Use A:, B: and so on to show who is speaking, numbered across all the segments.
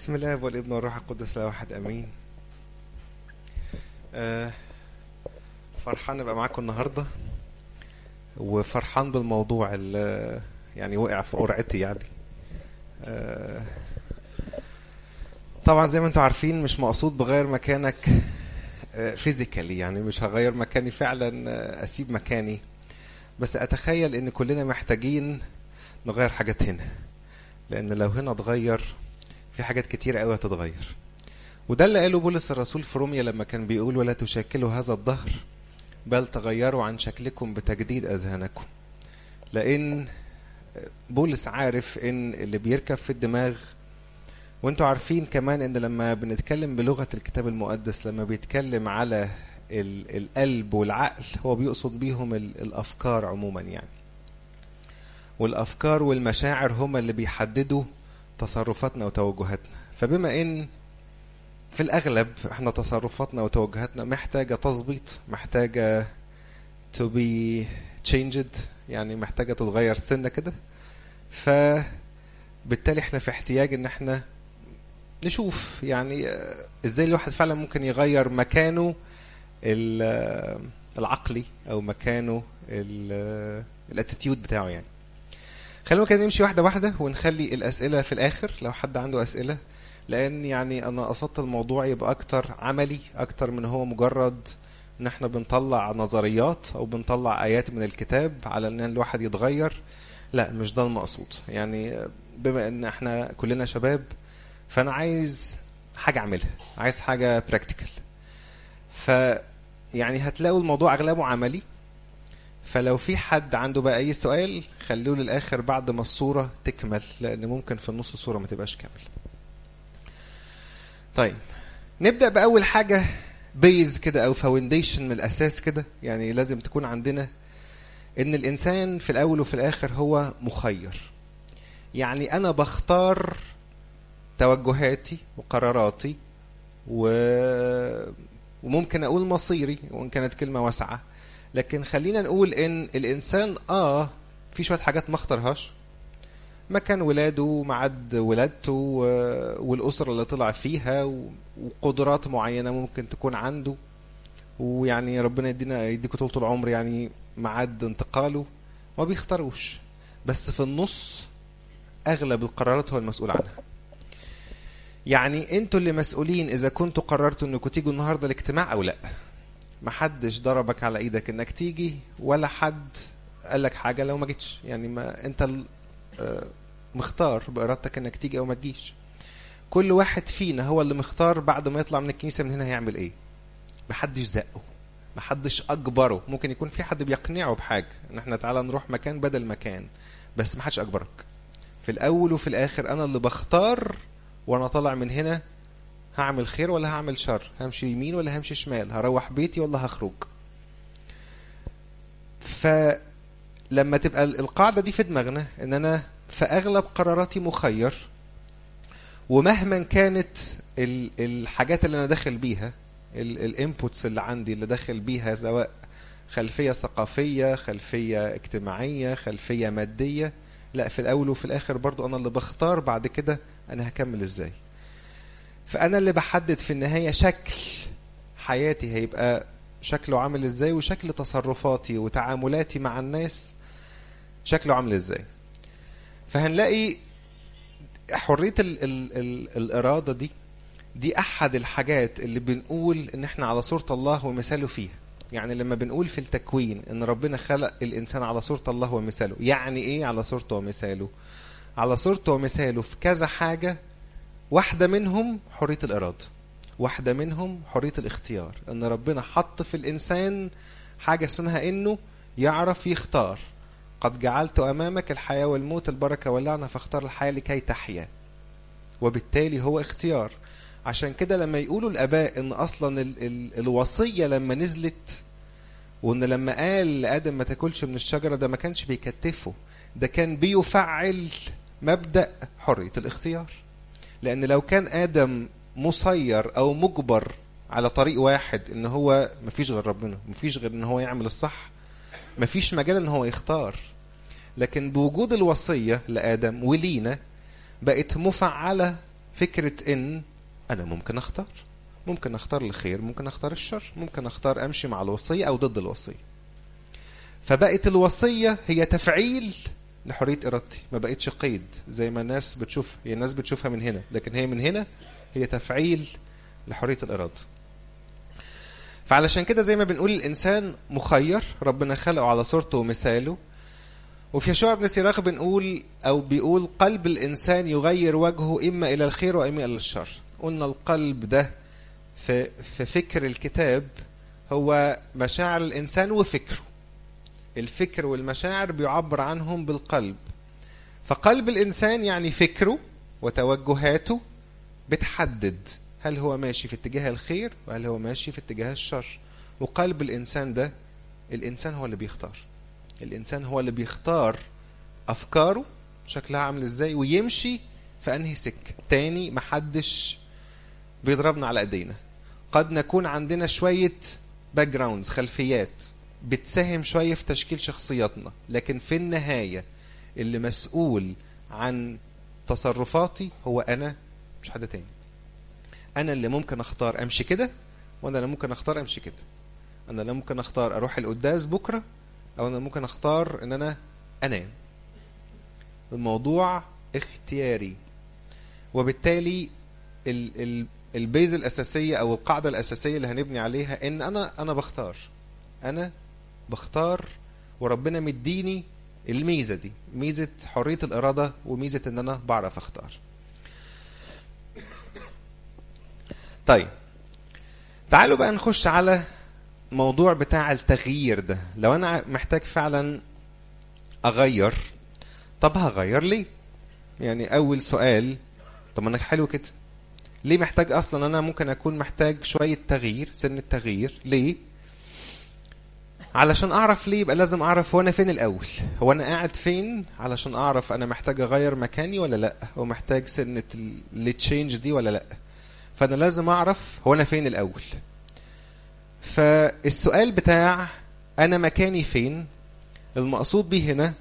A: بسم الله والابن والروح القدس لا واحد امين آه، فرحان ابقى معاكم النهارده وفرحان بالموضوع اللي يعني وقع في قرعتي يعني آه، طبعا زي ما انتم عارفين مش مقصود بغير مكانك فيزيكالي يعني مش هغير مكاني فعلا آه، اسيب مكاني بس اتخيل ان كلنا محتاجين نغير حاجات هنا لان لو هنا اتغير في حاجات كتير قوي هتتغير وده اللي قاله بولس الرسول في روميا لما كان بيقول ولا تشكلوا هذا الدهر بل تغيروا عن شكلكم بتجديد اذهانكم لان بولس عارف ان اللي بيركب في الدماغ وانتوا عارفين كمان ان لما بنتكلم بلغة الكتاب المقدس لما بيتكلم على ال- القلب والعقل هو بيقصد بيهم ال- الافكار عموما يعني والافكار والمشاعر هما اللي بيحددوا تصرفاتنا وتوجهاتنا فبما ان في الاغلب احنا تصرفاتنا وتوجهاتنا محتاجه تظبيط محتاجه to be changed يعني محتاجه تتغير سنه كده فبالتالي احنا في احتياج ان احنا نشوف يعني آه، ازاي الواحد فعلا ممكن يغير مكانه ال- آه، العقلي او مكانه الاتيتيود بتاعه يعني خلينا كده نمشي واحدة واحدة ونخلي الأسئلة في الآخر لو حد عنده أسئلة لأن يعني أنا قصدت الموضوع يبقى أكتر عملي أكتر من هو مجرد إن إحنا بنطلع نظريات أو بنطلع آيات من الكتاب على إن الواحد يتغير لا مش ده المقصود يعني بما إن إحنا كلنا شباب فأنا عايز حاجة أعملها عايز حاجة براكتيكال ف يعني هتلاقوا الموضوع أغلبه عملي فلو في حد عنده بقى اي سؤال خلوه للاخر بعد ما الصوره تكمل لان ممكن في النص الصوره ما تبقاش كامل طيب نبدا باول حاجه بيز كده او فاونديشن من الاساس كده يعني لازم تكون عندنا ان الانسان في الاول وفي الاخر هو مخير يعني انا بختار توجهاتي وقراراتي و... وممكن اقول مصيري وان كانت كلمه واسعه لكن خلينا نقول ان الانسان اه في شويه حاجات ما اختارهاش مكان ولاده معاد ولادته و- والاسره اللي طلع فيها و- وقدرات معينه ممكن تكون عنده ويعني ربنا يدينا يديكوا طول العمر يعني معاد انتقاله ما بيختاروش بس في النص اغلب القرارات هو المسؤول عنها يعني انتوا اللي مسؤولين اذا كنتوا قررتوا انكم تيجوا النهارده الاجتماع او لا محدش ضربك على ايدك انك تيجي ولا حد قال لك حاجه لو ما جيتش يعني ما انت ال- آه، مختار بارادتك انك تيجي او ما تجيش كل واحد فينا هو اللي مختار بعد ما يطلع من الكنيسه من هنا هيعمل ايه محدش زقه محدش اجبره ممكن يكون في حد بيقنعه بحاجه ان احنا تعالى نروح مكان بدل مكان بس محدش اجبرك في الاول وفي الاخر انا اللي بختار وانا طالع من هنا هعمل خير ولا هعمل شر همشي يمين ولا همشي شمال هروح بيتي ولا هخرج فلما تبقى ال- القاعدة دي في دماغنا ان انا في اغلب قراراتي مخير ومهما كانت ال- الحاجات اللي انا داخل بيها الانبوتس اللي عندي اللي داخل بيها سواء خلفية ثقافية خلفية اجتماعية خلفية مادية لا في الاول وفي الاخر برضو انا اللي بختار بعد كده انا هكمل ازاي فانا اللي بحدد في النهايه شكل حياتي هيبقى شكله عامل ازاي وشكل تصرفاتي وتعاملاتي مع الناس شكله عامل ازاي فهنلاقي حريه ال ال ال الاراده دي دي احد الحاجات اللي بنقول ان احنا على صوره الله ومثاله فيها يعني لما بنقول في التكوين ان ربنا خلق الانسان على صوره الله ومثاله يعني ايه على صورته ومثاله على صورته ومثاله في كذا حاجه واحدة منهم حرية الإرادة واحدة منهم حرية الاختيار إن ربنا حط في الإنسان حاجة اسمها إنه يعرف يختار قد جعلت أمامك الحياة والموت البركة واللعنة فاختار الحياة لكي تحيا وبالتالي هو اختيار عشان كده لما يقولوا الآباء إن أصلا ال ال الوصية لما نزلت وإن لما قال لآدم ما تاكلش من الشجرة ده ما كانش بيكتفه ده كان بيفعل مبدأ حرية الاختيار لان لو كان ادم مسير او مجبر على طريق واحد ان هو مفيش غير ربنا مفيش غير ان هو يعمل الصح مفيش مجال ان هو يختار لكن بوجود الوصية لآدم ولينا بقت مفعلة فكرة ان انا ممكن اختار ممكن اختار الخير ممكن اختار الشر ممكن اختار امشي مع الوصية او ضد الوصية فبقت الوصية هي تفعيل لحرية ارادتي ما بقتش قيد زي ما الناس بتشوف هي الناس بتشوفها من هنا لكن هي من هنا هي تفعيل لحرية الارادة فعلشان كده زي ما بنقول الانسان مخير ربنا خلقه على صورته ومثاله وفي يشوع بن سيراخ بنقول او بيقول قلب الانسان يغير وجهه اما الى الخير واما الى الشر قلنا القلب ده في في فكر الكتاب هو مشاعر الانسان وفكره الفكر والمشاعر بيعبر عنهم بالقلب فقلب الانسان يعني فكره وتوجهاته بتحدد هل هو ماشي في اتجاه الخير وهل هو ماشي في اتجاه الشر وقلب الانسان ده الانسان هو اللي بيختار الانسان هو اللي بيختار افكاره شكلها عامل ازاي ويمشي في انهي سكه تاني محدش بيضربنا على ايدينا قد نكون عندنا شويه باك جراوندز خلفيات بتساهم شويه في تشكيل شخصياتنا لكن في النهايه اللي مسؤول عن تصرفاتي هو انا مش حد تاني انا اللي ممكن اختار امشي كده وانا اللي ممكن اختار امشي كده انا اللي ممكن اختار اروح القداس بكره او انا ممكن اختار ان انا انام الموضوع اختياري وبالتالي ال ال البيز الاساسيه او القاعده الاساسيه اللي هنبني عليها ان انا انا بختار انا بختار وربنا مديني الميزه دي ميزه حريه الاراده وميزه ان انا بعرف اختار طيب تعالوا بقى نخش على موضوع بتاع التغيير ده لو انا محتاج فعلا اغير طب هغير ليه يعني اول سؤال طب انا حلو كده ليه محتاج اصلا انا ممكن اكون محتاج شويه تغيير سن التغيير ليه علشان اعرف ليه يبقى لازم اعرف هو انا فين الاول هو انا قاعد فين علشان اعرف انا محتاج اغير مكاني ولا لا هو محتاج سنه التشينج دي ولا لا فانا لازم اعرف هو انا فين الاول فالسؤال بتاع انا مكاني فين المقصود به هنا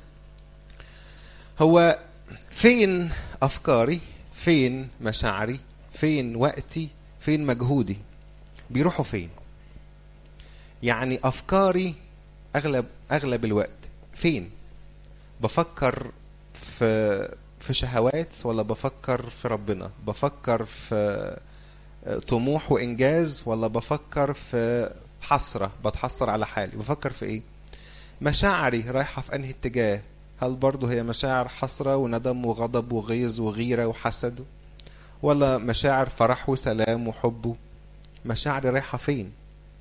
A: هو فين افكاري فين مشاعري فين وقتي فين مجهودي بيروحوا فين يعني افكاري اغلب اغلب الوقت فين بفكر في في شهوات ولا بفكر في ربنا بفكر في طموح وانجاز ولا بفكر في حسره بتحسر على حالي بفكر في ايه مشاعري رايحه في انهي اتجاه هل برضه هي مشاعر حسره وندم وغضب وغيظ وغيره وحسد ولا مشاعر فرح وسلام وحب مشاعري رايحه فين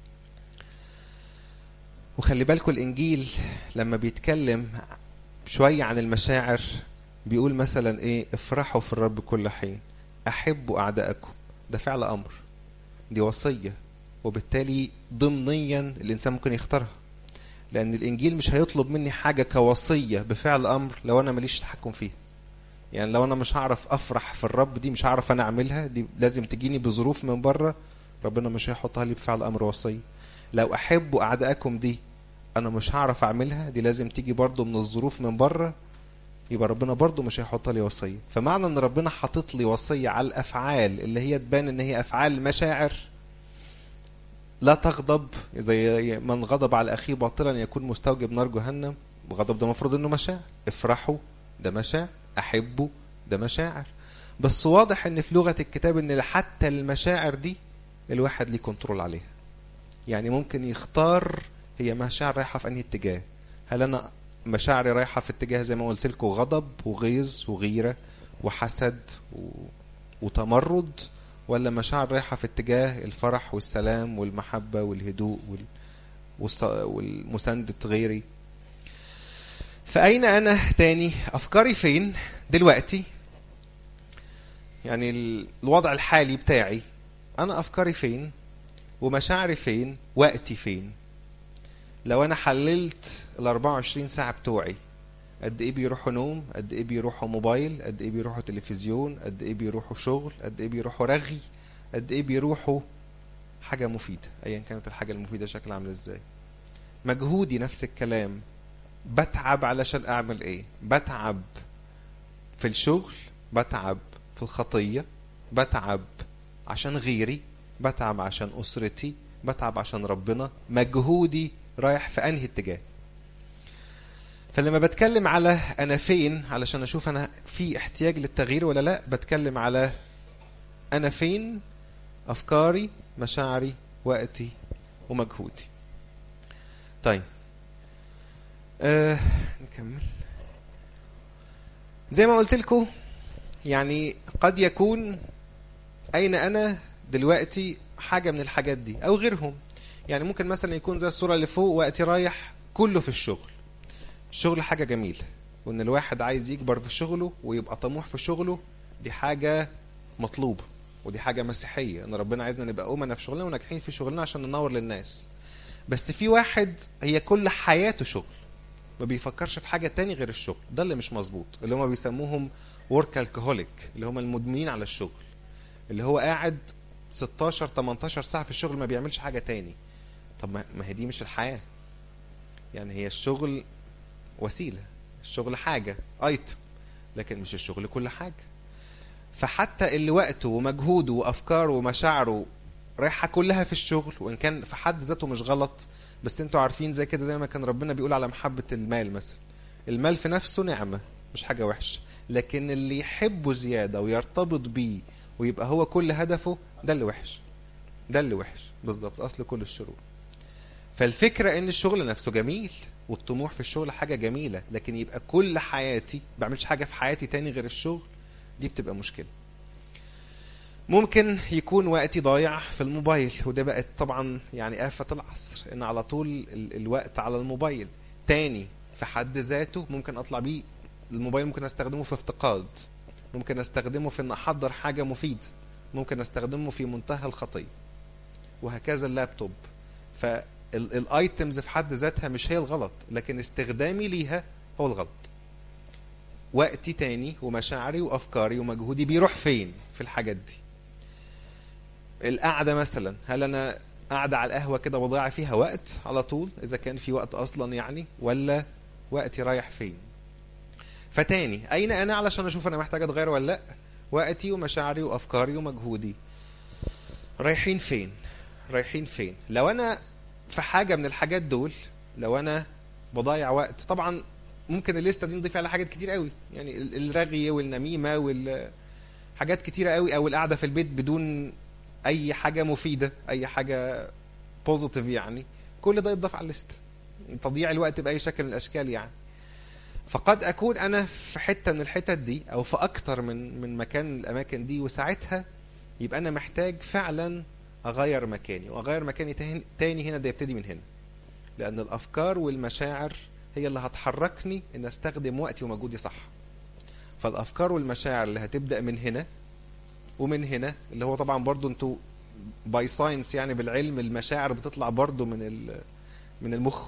A: وخلي بالكم الانجيل لما بيتكلم شويه عن المشاعر بيقول مثلا ايه افرحوا في الرب كل حين احبوا اعدائكم ده فعل امر دي وصيه وبالتالي ضمنيا الانسان ممكن يختارها لان الانجيل مش هيطلب مني حاجه كوصيه بفعل امر لو انا ماليش تحكم فيها يعني لو انا مش هعرف افرح في الرب دي مش هعرف انا اعملها دي لازم تجيني بظروف من بره ربنا مش هيحطها لي بفعل امر وصيه لو احبوا اعدائكم دي انا مش هعرف اعملها دي لازم تيجي برضو من الظروف من بره يبقى ربنا برضو مش هيحط لي وصيه فمعنى ان ربنا حاطط لي وصيه على الافعال اللي هي تبان ان هي افعال مشاعر لا تغضب زي من غضب على اخيه باطلا يكون مستوجب نار جهنم الغضب ده المفروض انه مشاعر افرحوا ده مشاعر احبوا ده مشاعر بس واضح ان في لغه الكتاب ان حتى المشاعر دي الواحد ليه كنترول عليها يعني ممكن يختار هي مشاعر رايحه في انهي اتجاه هل انا مشاعري رايحه في اتجاه زي ما قلت لكم غضب وغيظ وغيره وحسد و... وتمرد ولا مشاعر رايحه في اتجاه الفرح والسلام والمحبه والهدوء وال... والص... والمسانده غيري فأين أنا تاني أفكاري فين دلوقتي يعني الوضع الحالي بتاعي أنا أفكاري فين ومشاعري فين وقتي فين لو أنا حللت ال 24 ساعة بتوعي قد ايه بيروحوا نوم قد ايه بيروحوا موبايل قد ايه بيروحوا تلفزيون قد ايه بيروحوا شغل قد ايه بيروحوا رغي قد ايه بيروحوا حاجة مفيدة ايا كانت الحاجة المفيدة شكلها عامل ازاي مجهودي نفس الكلام بتعب علشان اعمل ايه بتعب في الشغل بتعب في الخطية بتعب عشان غيري بتعب عشان اسرتي بتعب عشان ربنا مجهودي رايح في انهي اتجاه فلما بتكلم على انا فين علشان اشوف انا في احتياج للتغيير ولا لا بتكلم على انا فين افكاري مشاعري وقتي ومجهودي طيب آه نكمل زي ما قلت لكم يعني قد يكون اين انا دلوقتي حاجه من الحاجات دي او غيرهم يعني ممكن مثلا يكون زي الصوره اللي فوق وقتي رايح كله في الشغل الشغل حاجه جميله وان الواحد عايز يكبر في شغله ويبقى طموح في شغله دي حاجه مطلوبه ودي حاجه مسيحيه ان ربنا عايزنا نبقى امنا في شغلنا وناجحين في شغلنا عشان ننور للناس بس في واحد هي كل حياته شغل ما بيفكرش في حاجه تاني غير الشغل ده اللي مش مظبوط اللي هم بيسموهم ورك الكهوليك اللي هم المدمنين على الشغل اللي هو قاعد 16 18 ساعه في الشغل ما بيعملش حاجه تاني طب ما هي دي مش الحياه يعني هي الشغل وسيله الشغل حاجه ايتم لكن مش الشغل كل حاجه فحتى اللي وقته ومجهوده وافكاره ومشاعره رايحه كلها في الشغل وان كان في حد ذاته مش غلط بس انتوا عارفين زي كده زي ما كان ربنا بيقول على محبه المال مثلا المال في نفسه نعمه مش حاجه وحشه لكن اللي يحبه زياده ويرتبط بيه ويبقى هو كل هدفه ده اللي وحش ده اللي وحش بالظبط اصل كل الشرور فالفكره ان الشغل نفسه جميل والطموح في الشغل حاجه جميله لكن يبقى كل حياتي ما بعملش حاجه في حياتي تاني غير الشغل دي بتبقى مشكله ممكن يكون وقتي ضايع في الموبايل وده بقت طبعا يعني آفة العصر ان على طول ال- الوقت على الموبايل تاني في حد ذاته ممكن اطلع بيه الموبايل ممكن استخدمه في افتقاد ممكن استخدمه في ان احضر حاجة مفيدة ممكن استخدمه في منتهى الخطية وهكذا اللابتوب فالايتمز في حد ذاتها مش هي الغلط لكن استخدامي ليها هو الغلط وقتي تاني ومشاعري وافكاري ومجهودي بيروح فين في الحاجات دي القعده مثلا هل انا قاعده على القهوه كده بضيع فيها وقت على طول اذا كان في وقت اصلا يعني ولا وقتي رايح فين فتاني اين انا علشان اشوف انا محتاج اتغير ولا لا وقتي ومشاعري وافكاري ومجهودي رايحين فين رايحين فين لو انا في حاجه من الحاجات دول لو انا بضيع وقت طبعا ممكن الليسته دي نضيف عليها حاجات كتير قوي يعني ال- الرغي والنميمه وال حاجات كتيره قوي او القعده في البيت بدون اي حاجه مفيده اي حاجه بوزيتيف يعني كل ده يتضاف على الليست تضييع الوقت باي شكل من الاشكال يعني فقد اكون انا في حته من الحتت دي او في اكتر من من مكان من الاماكن دي وساعتها يبقى انا محتاج فعلا اغير مكاني واغير مكاني تاني- تاني هنا ده يبتدي من هنا لان الافكار والمشاعر هي اللي هتحركني ان استخدم وقتي ومجهودي صح فالافكار والمشاعر اللي هتبدا من هنا ومن هنا اللي هو طبعا برضو انتوا باي ساينس يعني بالعلم المشاعر بتطلع برضو من ال- من المخ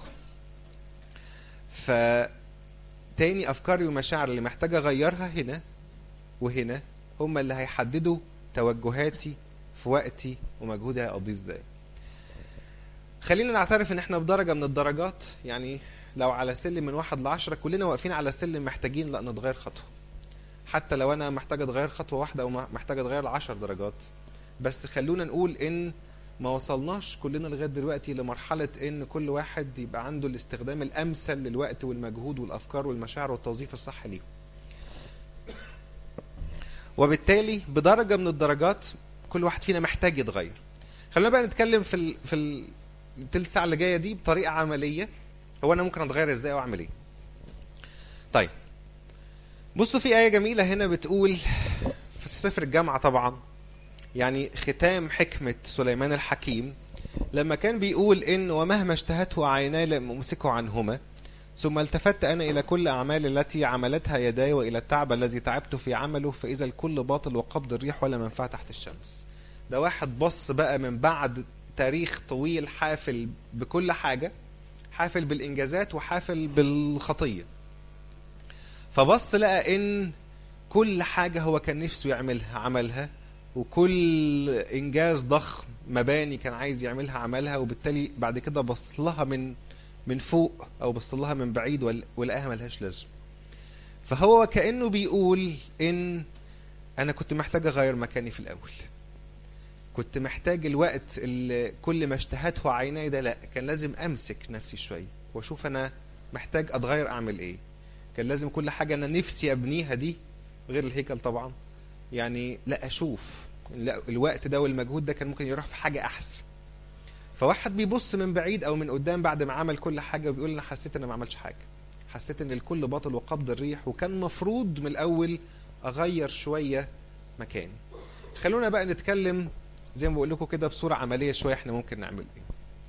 A: ف تاني افكاري ومشاعر اللي محتاج اغيرها هنا وهنا هم اللي هيحددوا توجهاتي في وقتي ومجهودي هيقضيه ازاي خلينا نعترف ان احنا بدرجة من الدرجات يعني لو على سلم من واحد لعشرة كلنا واقفين على سلم محتاجين لا نتغير خطوة حتى لو انا محتاج اتغير خطوة واحدة او محتاج اتغير عشر درجات بس خلونا نقول ان ما وصلناش كلنا لغاية دلوقتي لمرحلة ان كل واحد يبقى عنده الاستخدام الامثل للوقت والمجهود والافكار والمشاعر والتوظيف الصح ليه وبالتالي بدرجة من الدرجات كل واحد فينا محتاج يتغير خلينا بقى نتكلم في ال... في ال- التلت ساعة اللي جاية دي بطريقة عملية هو انا ممكن اتغير ازاي واعمل ايه طيب بصوا في آية جميلة هنا بتقول في سفر الجامعة طبعا يعني ختام حكمة سليمان الحكيم لما كان بيقول إن ومهما اشتهته عيناي لم أمسكه عنهما ثم التفت أنا إلى كل أعمال التي عملتها يداي وإلى التعب الذي تعبت في عمله فإذا الكل باطل وقبض الريح ولا منفعة تحت الشمس ده واحد بص بقى من بعد تاريخ طويل حافل بكل حاجة حافل بالإنجازات وحافل بالخطية فبص لقى إن كل حاجة هو كان نفسه يعملها عملها وكل إنجاز ضخم مباني كان عايز يعملها عملها وبالتالي بعد كده بص لها من من فوق أو بص لها من بعيد ول- ولقاها ملهاش لازمة فهو كأنه بيقول إن انا كنت محتاج اغير مكاني في الاول كنت محتاج الوقت اللي كل ما اشتهته عيناي ده لا كان لازم امسك نفسي شويه واشوف انا محتاج اتغير اعمل ايه كان لازم كل حاجه انا نفسي ابنيها دي غير الهيكل طبعا يعني لا اشوف لا الوقت ده والمجهود ده كان ممكن يروح في حاجه احسن فواحد بيبص من بعيد او من قدام بعد ما عمل كل حاجه وبيقول انا حسيت ان ما عملش حاجه حسيت ان الكل باطل وقبض الريح وكان مفروض من الاول اغير شويه مكاني خلونا بقى نتكلم زي ما بقول لكم كده بصوره عمليه شويه احنا ممكن نعمل ايه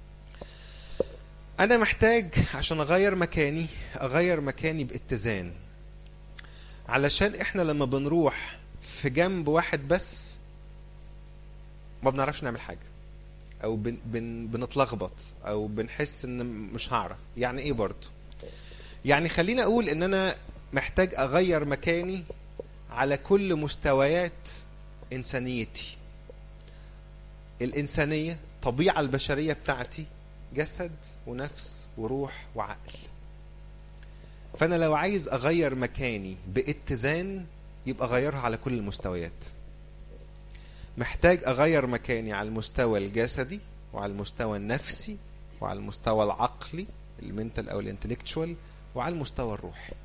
A: انا محتاج عشان اغير مكاني اغير مكاني باتزان علشان احنا لما بنروح في جنب واحد بس ما بنعرفش نعمل حاجه او بن بن بنتلخبط او بنحس ان مش هعرف يعني ايه برضه يعني خلينا اقول ان انا محتاج اغير مكاني على كل مستويات انسانيتي الانسانيه الطبيعه البشريه بتاعتي جسد ونفس وروح وعقل فانا لو عايز اغير مكاني باتزان يبقى اغيرها على كل المستويات محتاج اغير مكاني على المستوى الجسدي وعلى المستوى النفسي وعلى المستوى العقلي المنتال او الانتلكتشوال وعلى المستوى الروحي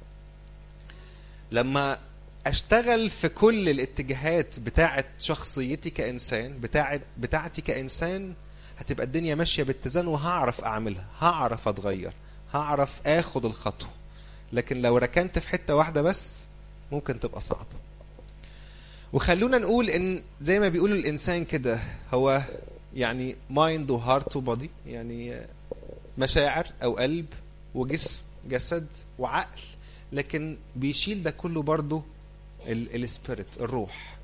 A: لما اشتغل في كل الاتجاهات بتاعه شخصيتي كانسان بتاعه بتاعتي كانسان هتبقى الدنيا ماشيه باتزان وهعرف اعملها هعرف اتغير هعرف اخد الخطوه لكن لو ركنت في حته واحده بس ممكن تبقى صعبه وخلونا نقول ان زي ما بيقولوا الانسان كده هو يعني مايند وهارت وبادي يعني مشاعر او قلب وجسم جسد وعقل لكن بيشيل ده كله برضه السبيريت الروح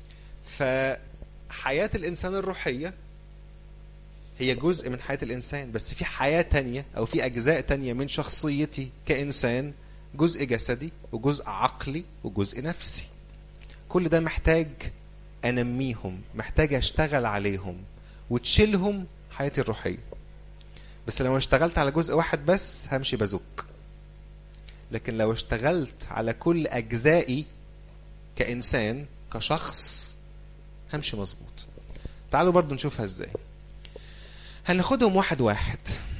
A: فحياة الإنسان الروحية هي جزء من حياة الإنسان بس في حياة تانية أو في أجزاء تانية من شخصيتي كإنسان جزء جسدي وجزء عقلي وجزء نفسي كل ده محتاج أنميهم محتاج أشتغل عليهم وتشيلهم حياتي الروحية بس لو اشتغلت على جزء واحد بس همشي بزك لكن لو اشتغلت على كل أجزائي كإنسان كشخص همشي مظبوط تعالوا برضو نشوفها ازاي هناخدهم واحد واحد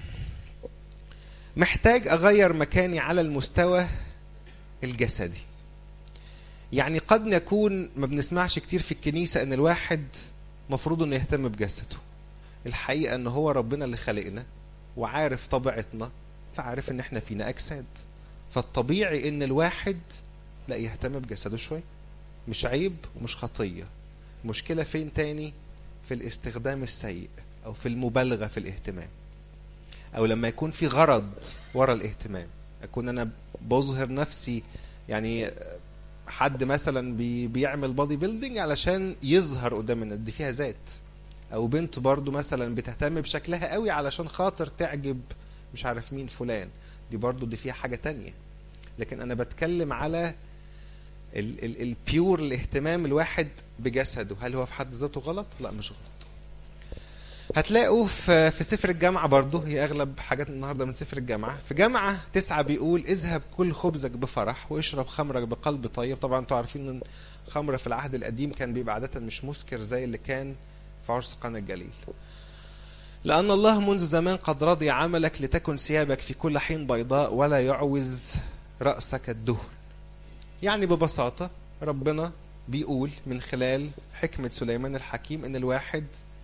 A: محتاج اغير مكاني على المستوى الجسدي يعني قد نكون ما بنسمعش كتير في الكنيسة ان الواحد مفروض انه يهتم بجسده الحقيقة ان هو ربنا اللي خلقنا وعارف طبيعتنا فعارف ان احنا فينا اجساد فالطبيعي ان الواحد لا يهتم بجسده شويه مش عيب ومش خطية مشكلة فين تاني في الاستخدام السيء أو في المبالغة في الاهتمام أو لما يكون في غرض ورا الاهتمام أكون أنا بظهر نفسي يعني حد مثلا بي بيعمل بادي بيلدينج علشان يظهر قدام الناس دي فيها ذات او بنت برضو مثلا بتهتم بشكلها قوي علشان خاطر تعجب مش عارف مين فلان دي برضو دي فيها حاجة تانية لكن انا بتكلم على البيور الاهتمام الواحد بجسده هل هو في حد ذاته غلط لا مش غلط هتلاقوا في في سفر الجامعة برضه هي أغلب حاجات النهاردة من سفر الجامعة في جامعة تسعة بيقول اذهب كل خبزك بفرح واشرب خمرك بقلب طيب طبعا انتوا عارفين ان الخمر في العهد القديم كان بيبقى عادة مش مسكر زي اللي كان في عرس قنا الجليل لأن الله منذ زمان قد رضي عملك لتكن ثيابك في كل حين بيضاء ولا يعوز رأسك الدهن يعني ببساطة ربنا بيقول من خلال حكمة سليمان الحكيم ان الواحد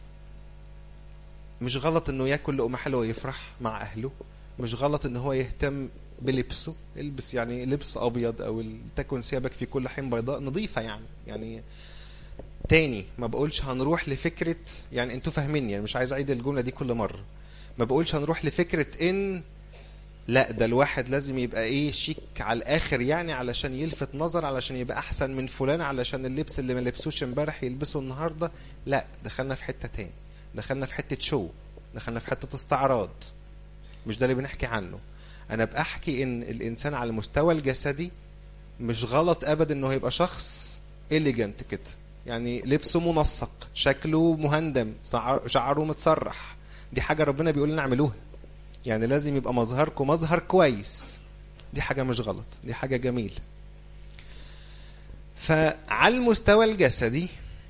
A: مش غلط انه ياكل لقمة حلوة ويفرح مع اهله مش غلط ان هو يهتم بلبسه البس يعني لبس ابيض او تكن ثيابك في كل حين بيضاء نظيفة يعني يعني تاني ما بقولش هنروح لفكرة يعني انتوا فاهميني يعني مش عايز اعيد الجملة دي كل مرة ما بقولش هنروح لفكرة ان لا ده الواحد لازم يبقى ايه شيك على الاخر يعني علشان يلفت نظر علشان يبقى احسن من فلان علشان اللبس اللي ما لبسوش امبارح يلبسه النهارده لا دخلنا في حته تاني دخلنا في حته شو دخلنا في حته استعراض مش ده اللي بنحكي عنه انا بحكي ان الانسان على المستوى الجسدي مش غلط ابدا انه يبقى شخص اليجنت كده يعني لبسه منسق شكله مهندم شعره متسرح دي حاجه ربنا بيقول لنا اعملوها يعني لازم يبقى مظهركم مظهر كويس دي حاجة مش غلط دي حاجة جميلة فعلى المستوى الجسدي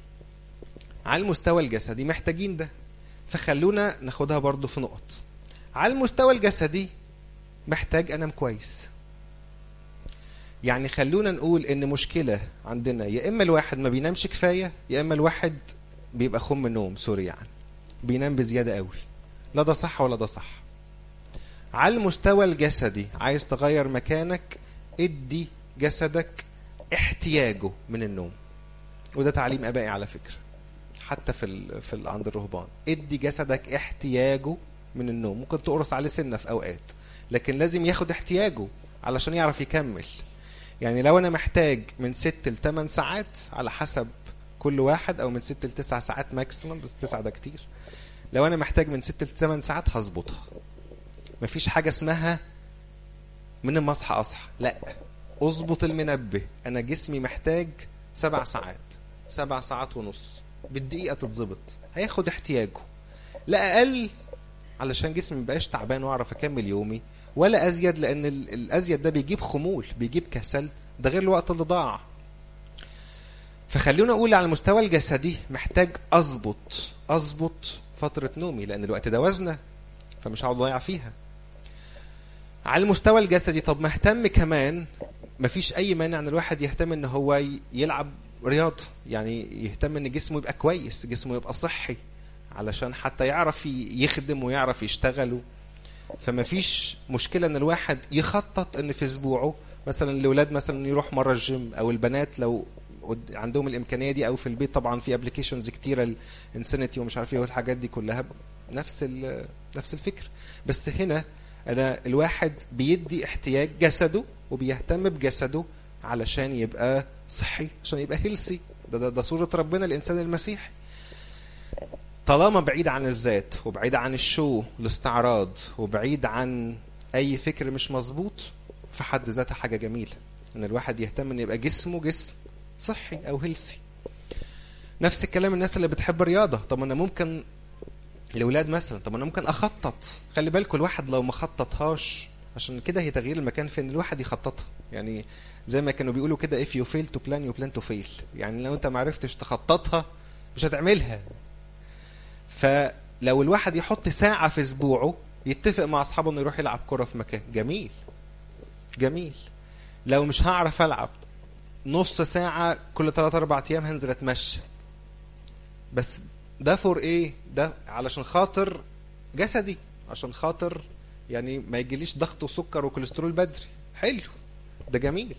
A: على المستوى الجسدي محتاجين ده فخلونا ناخدها برضو في نقط على المستوى الجسدي محتاج انام كويس يعني خلونا نقول ان مشكلة عندنا يا اما الواحد ما بينامش كفاية يا اما الواحد بيبقى خم النوم سوري يعني بينام بزيادة قوي لا ده صح ولا ده صح على المستوى الجسدي عايز تغير مكانك ادي جسدك احتياجه من النوم وده تعليم ابائي على فكره حتى في ال في ال عند الرهبان ادي جسدك احتياجه من النوم ممكن تقرص عليه سنه في اوقات لكن لازم ياخد احتياجه علشان يعرف يكمل يعني لو انا محتاج من 6 ل 8 ساعات على حسب كل واحد او من 6 ل 9 ساعات ماكسيمم بس 9 ده كتير لو انا محتاج من 6 ل 8 ساعات هظبطها مفيش حاجه اسمها من ما اصحى اصحى لا اظبط المنبه انا جسمي محتاج سبع ساعات سبع ساعات ونص بالدقيقه تتظبط هياخد احتياجه لا اقل علشان جسمي مبقاش تعبان واعرف اكمل يومي ولا ازيد لان ال- الازيد ده بيجيب خمول بيجيب كسل ده غير الوقت اللي ضاع فخلونا اقول على المستوى الجسدي محتاج اظبط اظبط فتره نومي لان الوقت ده وزنه فمش هقعد اضيع فيها على المستوى الجسدي طب مهتم كمان مفيش اي مانع ان الواحد يهتم ان هو ي- يلعب رياضه يعني يهتم ان جسمه يبقى كويس جسمه يبقى صحي علشان حتى يعرف ي- يخدم ويعرف يشتغل فما فيش مشكله ان الواحد يخطط ان في اسبوعه مثلا الاولاد مثلا يروح مره الجيم او البنات لو قد- عندهم الامكانيه دي او في البيت طبعا في ابلكيشنز كتيره الانسانيتي ومش عارف ايه والحاجات دي كلها نفس ال- نفس الفكر بس هنا انا الواحد بيدي احتياج جسده وبيهتم بجسده علشان يبقى صحي عشان يبقى هيلسي ده, ده, ده صورة ربنا الإنسان المسيحي طالما بعيد عن الذات وبعيد عن الشو الاستعراض وبعيد عن أي فكر مش مظبوط في حد ذاتها حاجة جميلة إن الواحد يهتم إن يبقى جسمه جسم صحي أو هيلسي نفس الكلام الناس اللي بتحب الرياضة طب أنا ممكن الاولاد مثلا طب انا ممكن اخطط خلي بالكم الواحد لو ما خططهاش عشان كده هي تغيير المكان في ان الواحد يخططها يعني زي ما كانوا بيقولوا كده if you fail to plan you plan to fail يعني لو انت ما عرفتش تخططها مش هتعملها فلو الواحد يحط ساعة في اسبوعه يتفق مع اصحابه انه يروح يلعب كرة في مكان جميل جميل لو مش هعرف العب نص ساعة كل 3 4 ايام هنزل اتمشى بس ده فور ايه ده علشان خاطر جسدي عشان خاطر يعني ما يجيليش ضغط وسكر وكوليسترول بدري حلو ده جميل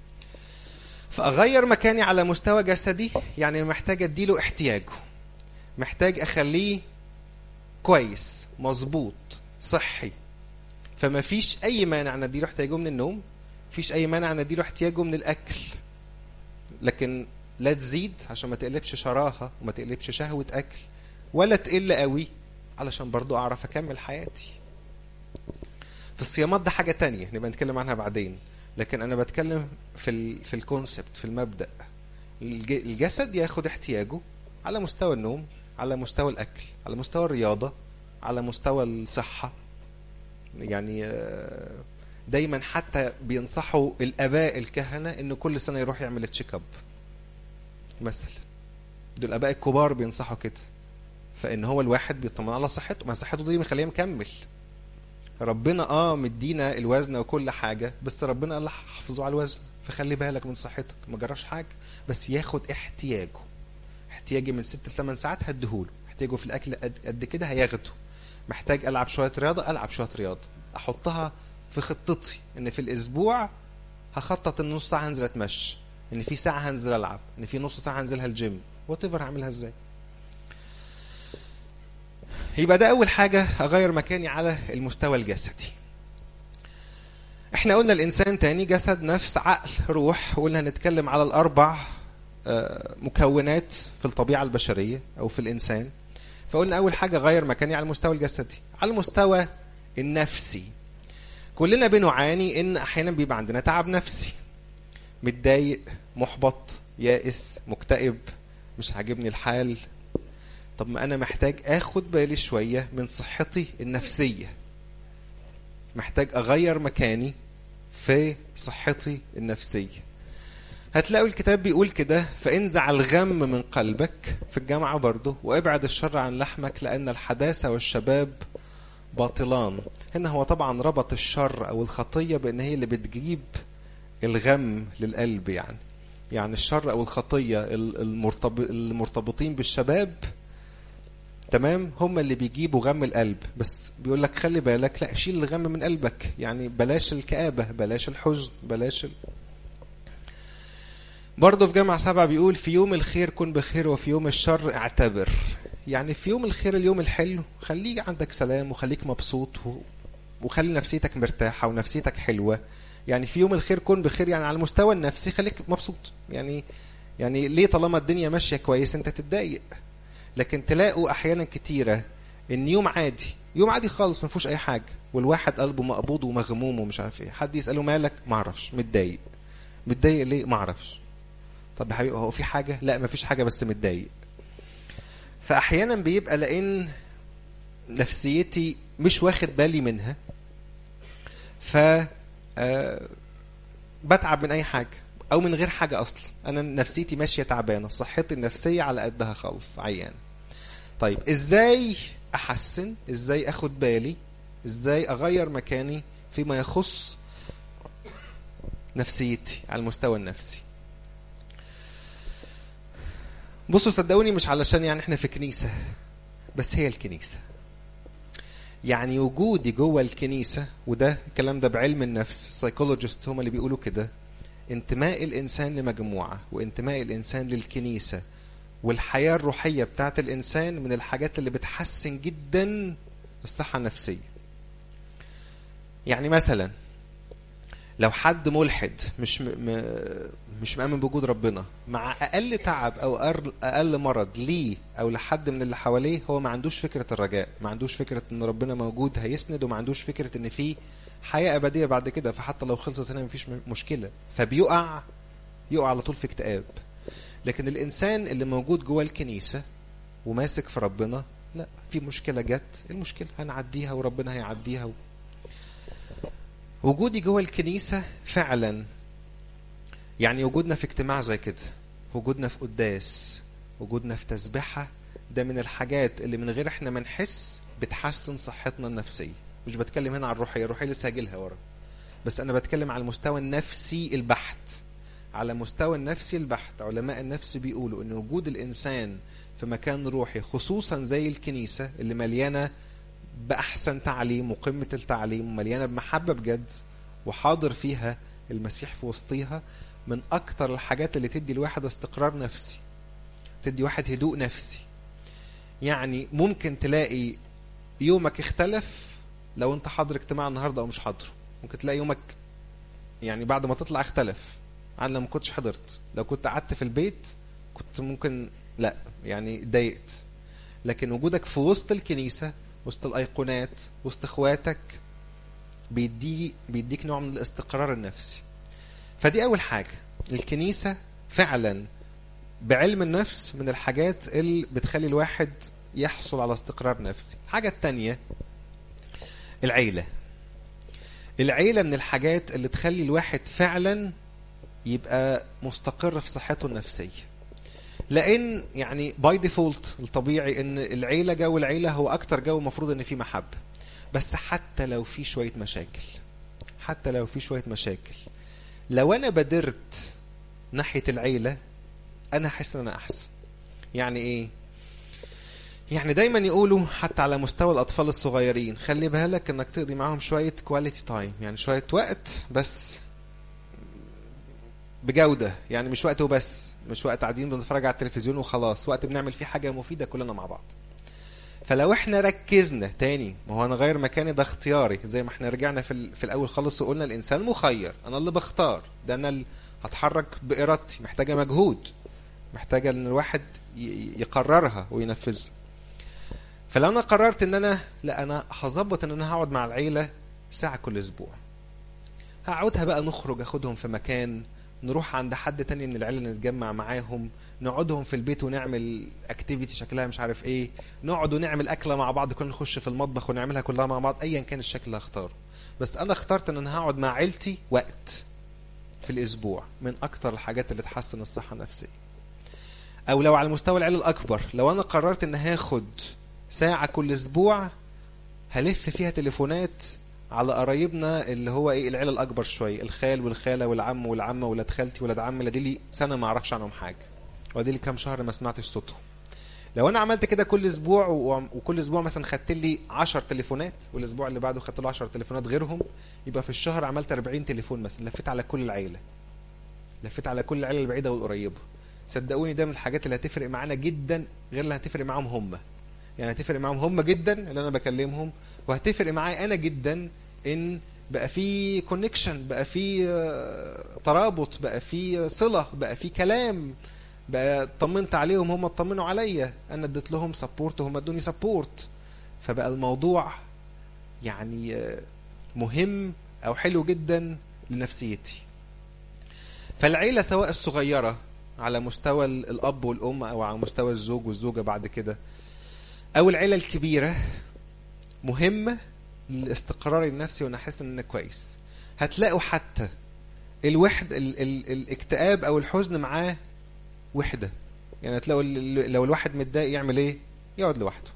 A: فاغير مكاني على مستوى جسدي يعني محتاج اديله احتياجه محتاج اخليه كويس مظبوط صحي فما فيش اي مانع ان اديله احتياجه من النوم فيش اي مانع ان اديله احتياجه من الاكل لكن لا تزيد عشان ما تقلبش شراهه وما تقلبش شهوه اكل ولا تقل قوي علشان برضو اعرف اكمل حياتي في الصيامات ده حاجه تانية نبقى نتكلم عنها بعدين لكن انا بتكلم في ال في الكونسبت في المبدا الج- الجسد ياخد احتياجه على مستوى النوم على مستوى الاكل على مستوى الرياضه على مستوى الصحه يعني آه، دايما حتى بينصحوا الاباء الكهنه انه كل سنه يروح يعمل تشيك اب مثلا دول الاباء الكبار بينصحوا كده فان هو الواحد بيطمن على صحته ما صحته دي مخليه مكمل ربنا اه مدينا الوزن وكل حاجه بس ربنا قال لك حافظوا على الوزن فخلي بالك من صحتك ما جراش حاجه بس ياخد احتياجه احتياجي من 6 ل 8 ساعات هديهوله احتياجه في الاكل قد, قد كده هياخده محتاج العب شويه رياضه العب شويه رياضه احطها في خطتي ان في الاسبوع هخطط ان نص ساعه هنزل اتمشى ان في ساعه هنزل العب ان في نص ساعه هنزلها الجيم وات ايفر هعملها ازاي يبقى ده اول حاجه اغير مكاني على المستوى الجسدي احنا قلنا الانسان تاني جسد نفس عقل روح قلنا هنتكلم على الاربع آه، مكونات في الطبيعه البشريه او في الانسان فقلنا اول حاجه غير مكاني على المستوى الجسدي على المستوى النفسي كلنا بنعاني ان احيانا بيبقى عندنا تعب نفسي متضايق محبط يائس مكتئب مش عاجبني الحال طب ما انا محتاج اخد بالي شويه من صحتي النفسيه محتاج اغير مكاني في صحتي النفسيه هتلاقوا الكتاب بيقول كده فانزع الغم من قلبك في الجامعة برضه وابعد الشر عن لحمك لأن الحداثة والشباب باطلان هنا هو طبعا ربط الشر أو الخطية بأن هي اللي بتجيب الغم للقلب يعني يعني الشر أو الخطية المرتبطين بالشباب تمام هم اللي بيجيبوا غم القلب بس بيقول لك خلي بالك لا شيل الغم من قلبك يعني بلاش الكآبة بلاش الحزن بلاش ال... برضه في جامعة سبعة بيقول في يوم الخير كن بخير وفي يوم الشر اعتبر يعني في يوم الخير اليوم الحلو خليك عندك سلام وخليك مبسوط و... وخلي نفسيتك مرتاحة ونفسيتك حلوة يعني في يوم الخير كن بخير يعني على المستوى النفسي خليك مبسوط يعني يعني ليه طالما الدنيا ماشية كويس انت تتضايق لكن تلاقوا احيانا كتيرة ان يوم عادي يوم عادي خالص ما فيهوش اي حاجة والواحد قلبه مقبوض ومغموم ومش عارف ايه حد يسأله مالك ما اعرفش متضايق متضايق ليه ما اعرفش طب يا حبيبي هو في حاجة لا ما فيش حاجة بس متضايق فاحيانا بيبقى لان نفسيتي مش واخد بالي منها ف أه بتعب من اي حاجة او من غير حاجة اصلا انا نفسيتي ماشية تعبانة صحتي النفسية على قدها خالص عيان طيب ازاي احسن ازاي اخد بالي ازاي اغير مكاني فيما يخص نفسيتي على المستوى النفسي بصوا صدقوني مش علشان يعني احنا في كنيسة بس هي الكنيسة يعني وجودي جوه الكنيسة وده الكلام ده بعلم النفس السايكولوجيست هم اللي بيقولوا كده انتماء الإنسان لمجموعة وانتماء الإنسان للكنيسة والحياة الروحية بتاعت الإنسان من الحاجات اللي بتحسن جدا الصحة النفسية يعني مثلا لو حد ملحد مش م... م... مش مؤمن بوجود ربنا مع اقل تعب او اقل مرض ليه او لحد من اللي حواليه هو ما عندوش فكره الرجاء ما عندوش فكره ان ربنا موجود هيسند وما عندوش فكره ان في حياه ابديه بعد كده فحتى لو خلصت هنا مفيش مشكله فبيقع يقع على طول في اكتئاب لكن الانسان اللي موجود جوه الكنيسه وماسك في ربنا لا في مشكله جت المشكله هنعديها وربنا هيعديها و... وجودي جوه الكنيسة فعلا يعني وجودنا في اجتماع زي كده وجودنا في قداس وجودنا في تسبحة ده من الحاجات اللي من غير احنا ما نحس بتحسن صحتنا النفسية مش بتكلم هنا عن الروحية الروحية لسه هاجيلها ورا بس انا بتكلم على المستوى النفسي البحت على مستوى النفسي البحت علماء النفس بيقولوا ان وجود الانسان في مكان روحي خصوصا زي الكنيسة اللي مليانة بأحسن تعليم وقمة التعليم ومليانة بمحبة بجد وحاضر فيها المسيح في وسطيها من أكتر الحاجات اللي تدي الواحد استقرار نفسي تدي واحد هدوء نفسي يعني ممكن تلاقي يومك اختلف لو انت حاضر اجتماع النهارده او مش حاضره ممكن تلاقي يومك يعني بعد ما تطلع اختلف عن لما كنتش حضرت لو كنت قعدت في البيت كنت ممكن لا يعني اتضايقت لكن وجودك في وسط الكنيسه وسط الايقونات وسط اخواتك بيدي بيديك نوع من الاستقرار النفسي فدي اول حاجه الكنيسه فعلا بعلم النفس من الحاجات اللي بتخلي الواحد يحصل على استقرار نفسي الحاجه الثانيه العيله العيله من الحاجات اللي تخلي الواحد فعلا يبقى مستقر في صحته النفسيه لان يعني باي ديفولت الطبيعي ان العيله جو العيله هو اكتر جو المفروض ان فيه محبه بس حتى لو في شويه مشاكل حتى لو في شويه مشاكل لو انا بادرت ناحيه العيله انا احس ان انا احسن يعني ايه يعني دايما يقولوا حتى على مستوى الاطفال الصغيرين خلي بالك انك تقضي معاهم شويه كواليتي تايم يعني شويه وقت بس بجوده يعني مش وقت وبس مش وقت قاعدين بنتفرج على التلفزيون وخلاص وقت بنعمل فيه حاجه مفيده كلنا مع بعض فلو احنا ركزنا تاني ما هو انا غير مكاني ده اختياري زي ما احنا رجعنا في, في الاول خالص وقلنا الانسان مخير انا اللي بختار ده انا اللي هتحرك بارادتي محتاجه مجهود محتاجه ان الواحد يقررها وينفذها فلو انا قررت ان انا لا انا هظبط ان انا هقعد مع العيله ساعه كل اسبوع هقعدها بقى نخرج اخدهم في مكان نروح عند حد تاني من العيله نتجمع معاهم نقعدهم في البيت ونعمل اكتيفيتي شكلها مش عارف ايه نقعد ونعمل اكله مع بعض كلنا نخش في المطبخ ونعملها كلها مع بعض ايا كان الشكل اللي هختاره بس انا اخترت ان انا هقعد مع عيلتي وقت في الاسبوع من اكتر الحاجات اللي تحسن الصحه النفسيه او لو على المستوى العيله الاكبر لو انا قررت ان هاخد ساعه كل اسبوع هلف فيها تليفونات على قرايبنا اللي هو ايه العيله الاكبر شويه الخال والخاله والعم والعمه ولاد خالتي ولاد عمي اللي دي لي سنه ما اعرفش عنهم حاجه ودي لي كام شهر ما سمعتش صوتهم لو انا عملت كده كل اسبوع و- وكل اسبوع مثلا خدت لي 10 تليفونات والاسبوع اللي بعده خدت له 10 تليفونات غيرهم يبقى في الشهر عملت 40 تليفون مثلا لفيت على كل العيله لفيت على كل العيله البعيده والقريبه صدقوني ده من الحاجات اللي هتفرق معانا جدا غير اللي هتفرق معاهم هم يعني هتفرق معاهم هم جدا اللي انا بكلمهم وهتفرق معايا انا جدا ان بقى في كونكشن بقى في آه، ترابط بقى في صله بقى في كلام بقى طمنت عليهم هم اطمنوا عليا انا اديت لهم سبورت وهم ادوني سبورت فبقى الموضوع يعني آه، مهم او حلو جدا لنفسيتي فالعيله سواء الصغيره على مستوى ال- الاب والام او على مستوى الزوج والزوجه بعد كده او العيله الكبيره مهمه للاستقرار النفسي وانا احس ان انا كويس هتلاقوا حتى الوحد ال ال الاكتئاب او الحزن معاه وحده يعني هتلاقوا ال- ال- لو الواحد متضايق يعمل ايه يقعد لوحده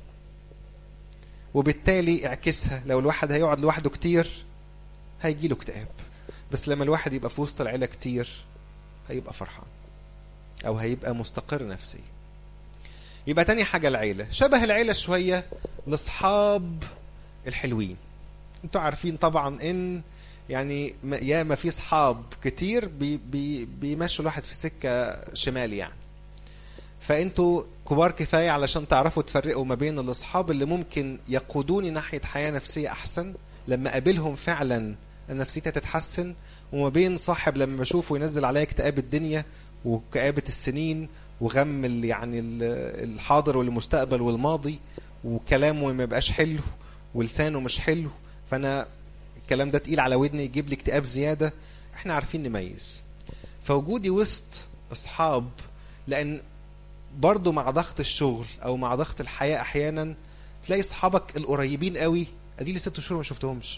A: وبالتالي اعكسها لو الواحد هيقعد لوحده كتير هيجي له اكتئاب بس لما الواحد يبقى في وسط العيله كتير هيبقى فرحان او هيبقى مستقر نفسيا يبقى تاني حاجه العيله شبه العيله شويه لاصحاب الحلوين انتوا عارفين طبعا ان يعني م- يا ما في صحاب كتير بي بي بيمشوا الواحد في سكه شمال يعني فانتوا كبار كفايه علشان تعرفوا تفرقوا ما بين الاصحاب اللي ممكن يقودوني ناحيه حياه نفسيه احسن لما اقابلهم فعلا نفسيتي تتحسن وما بين صاحب لما بشوفه ينزل عليا اكتئاب الدنيا وكآبة السنين وغم ال- يعني ال- الحاضر والمستقبل والماضي وكلامه ما يبقاش حلو ولسانه مش حلو فانا الكلام ده تقيل على ودني يجيب لي اكتئاب زياده احنا عارفين نميز فوجودي وسط اصحاب لان برضو مع ضغط الشغل او مع ضغط الحياه احيانا تلاقي اصحابك القريبين قوي ادي لي ست شهور ما شفتهمش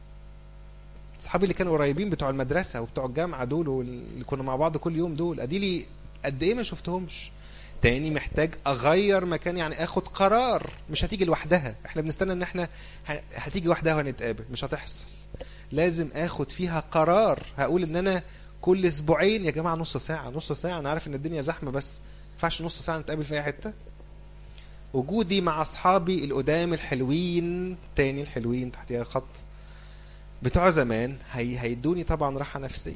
A: اصحابي اللي كانوا قريبين بتوع المدرسه وبتوع الجامعه دول واللي كنا مع بعض كل يوم دول ادي لي قد ايه ما شفتهمش تاني محتاج اغير مكان يعني اخد قرار مش هتيجي لوحدها احنا بنستنى ان احنا ه- هتيجي وحدها وهنتقابل مش هتحصل لازم اخد فيها قرار هقول ان انا كل اسبوعين يا جماعه نص ساعه نص ساعه انا عارف ان الدنيا زحمه بس ما ينفعش نص ساعه نتقابل في اي حته وجودي مع اصحابي القدام الحلوين تاني الحلوين تحتيها خط بتوع زمان هي هيدوني طبعا راحه نفسيه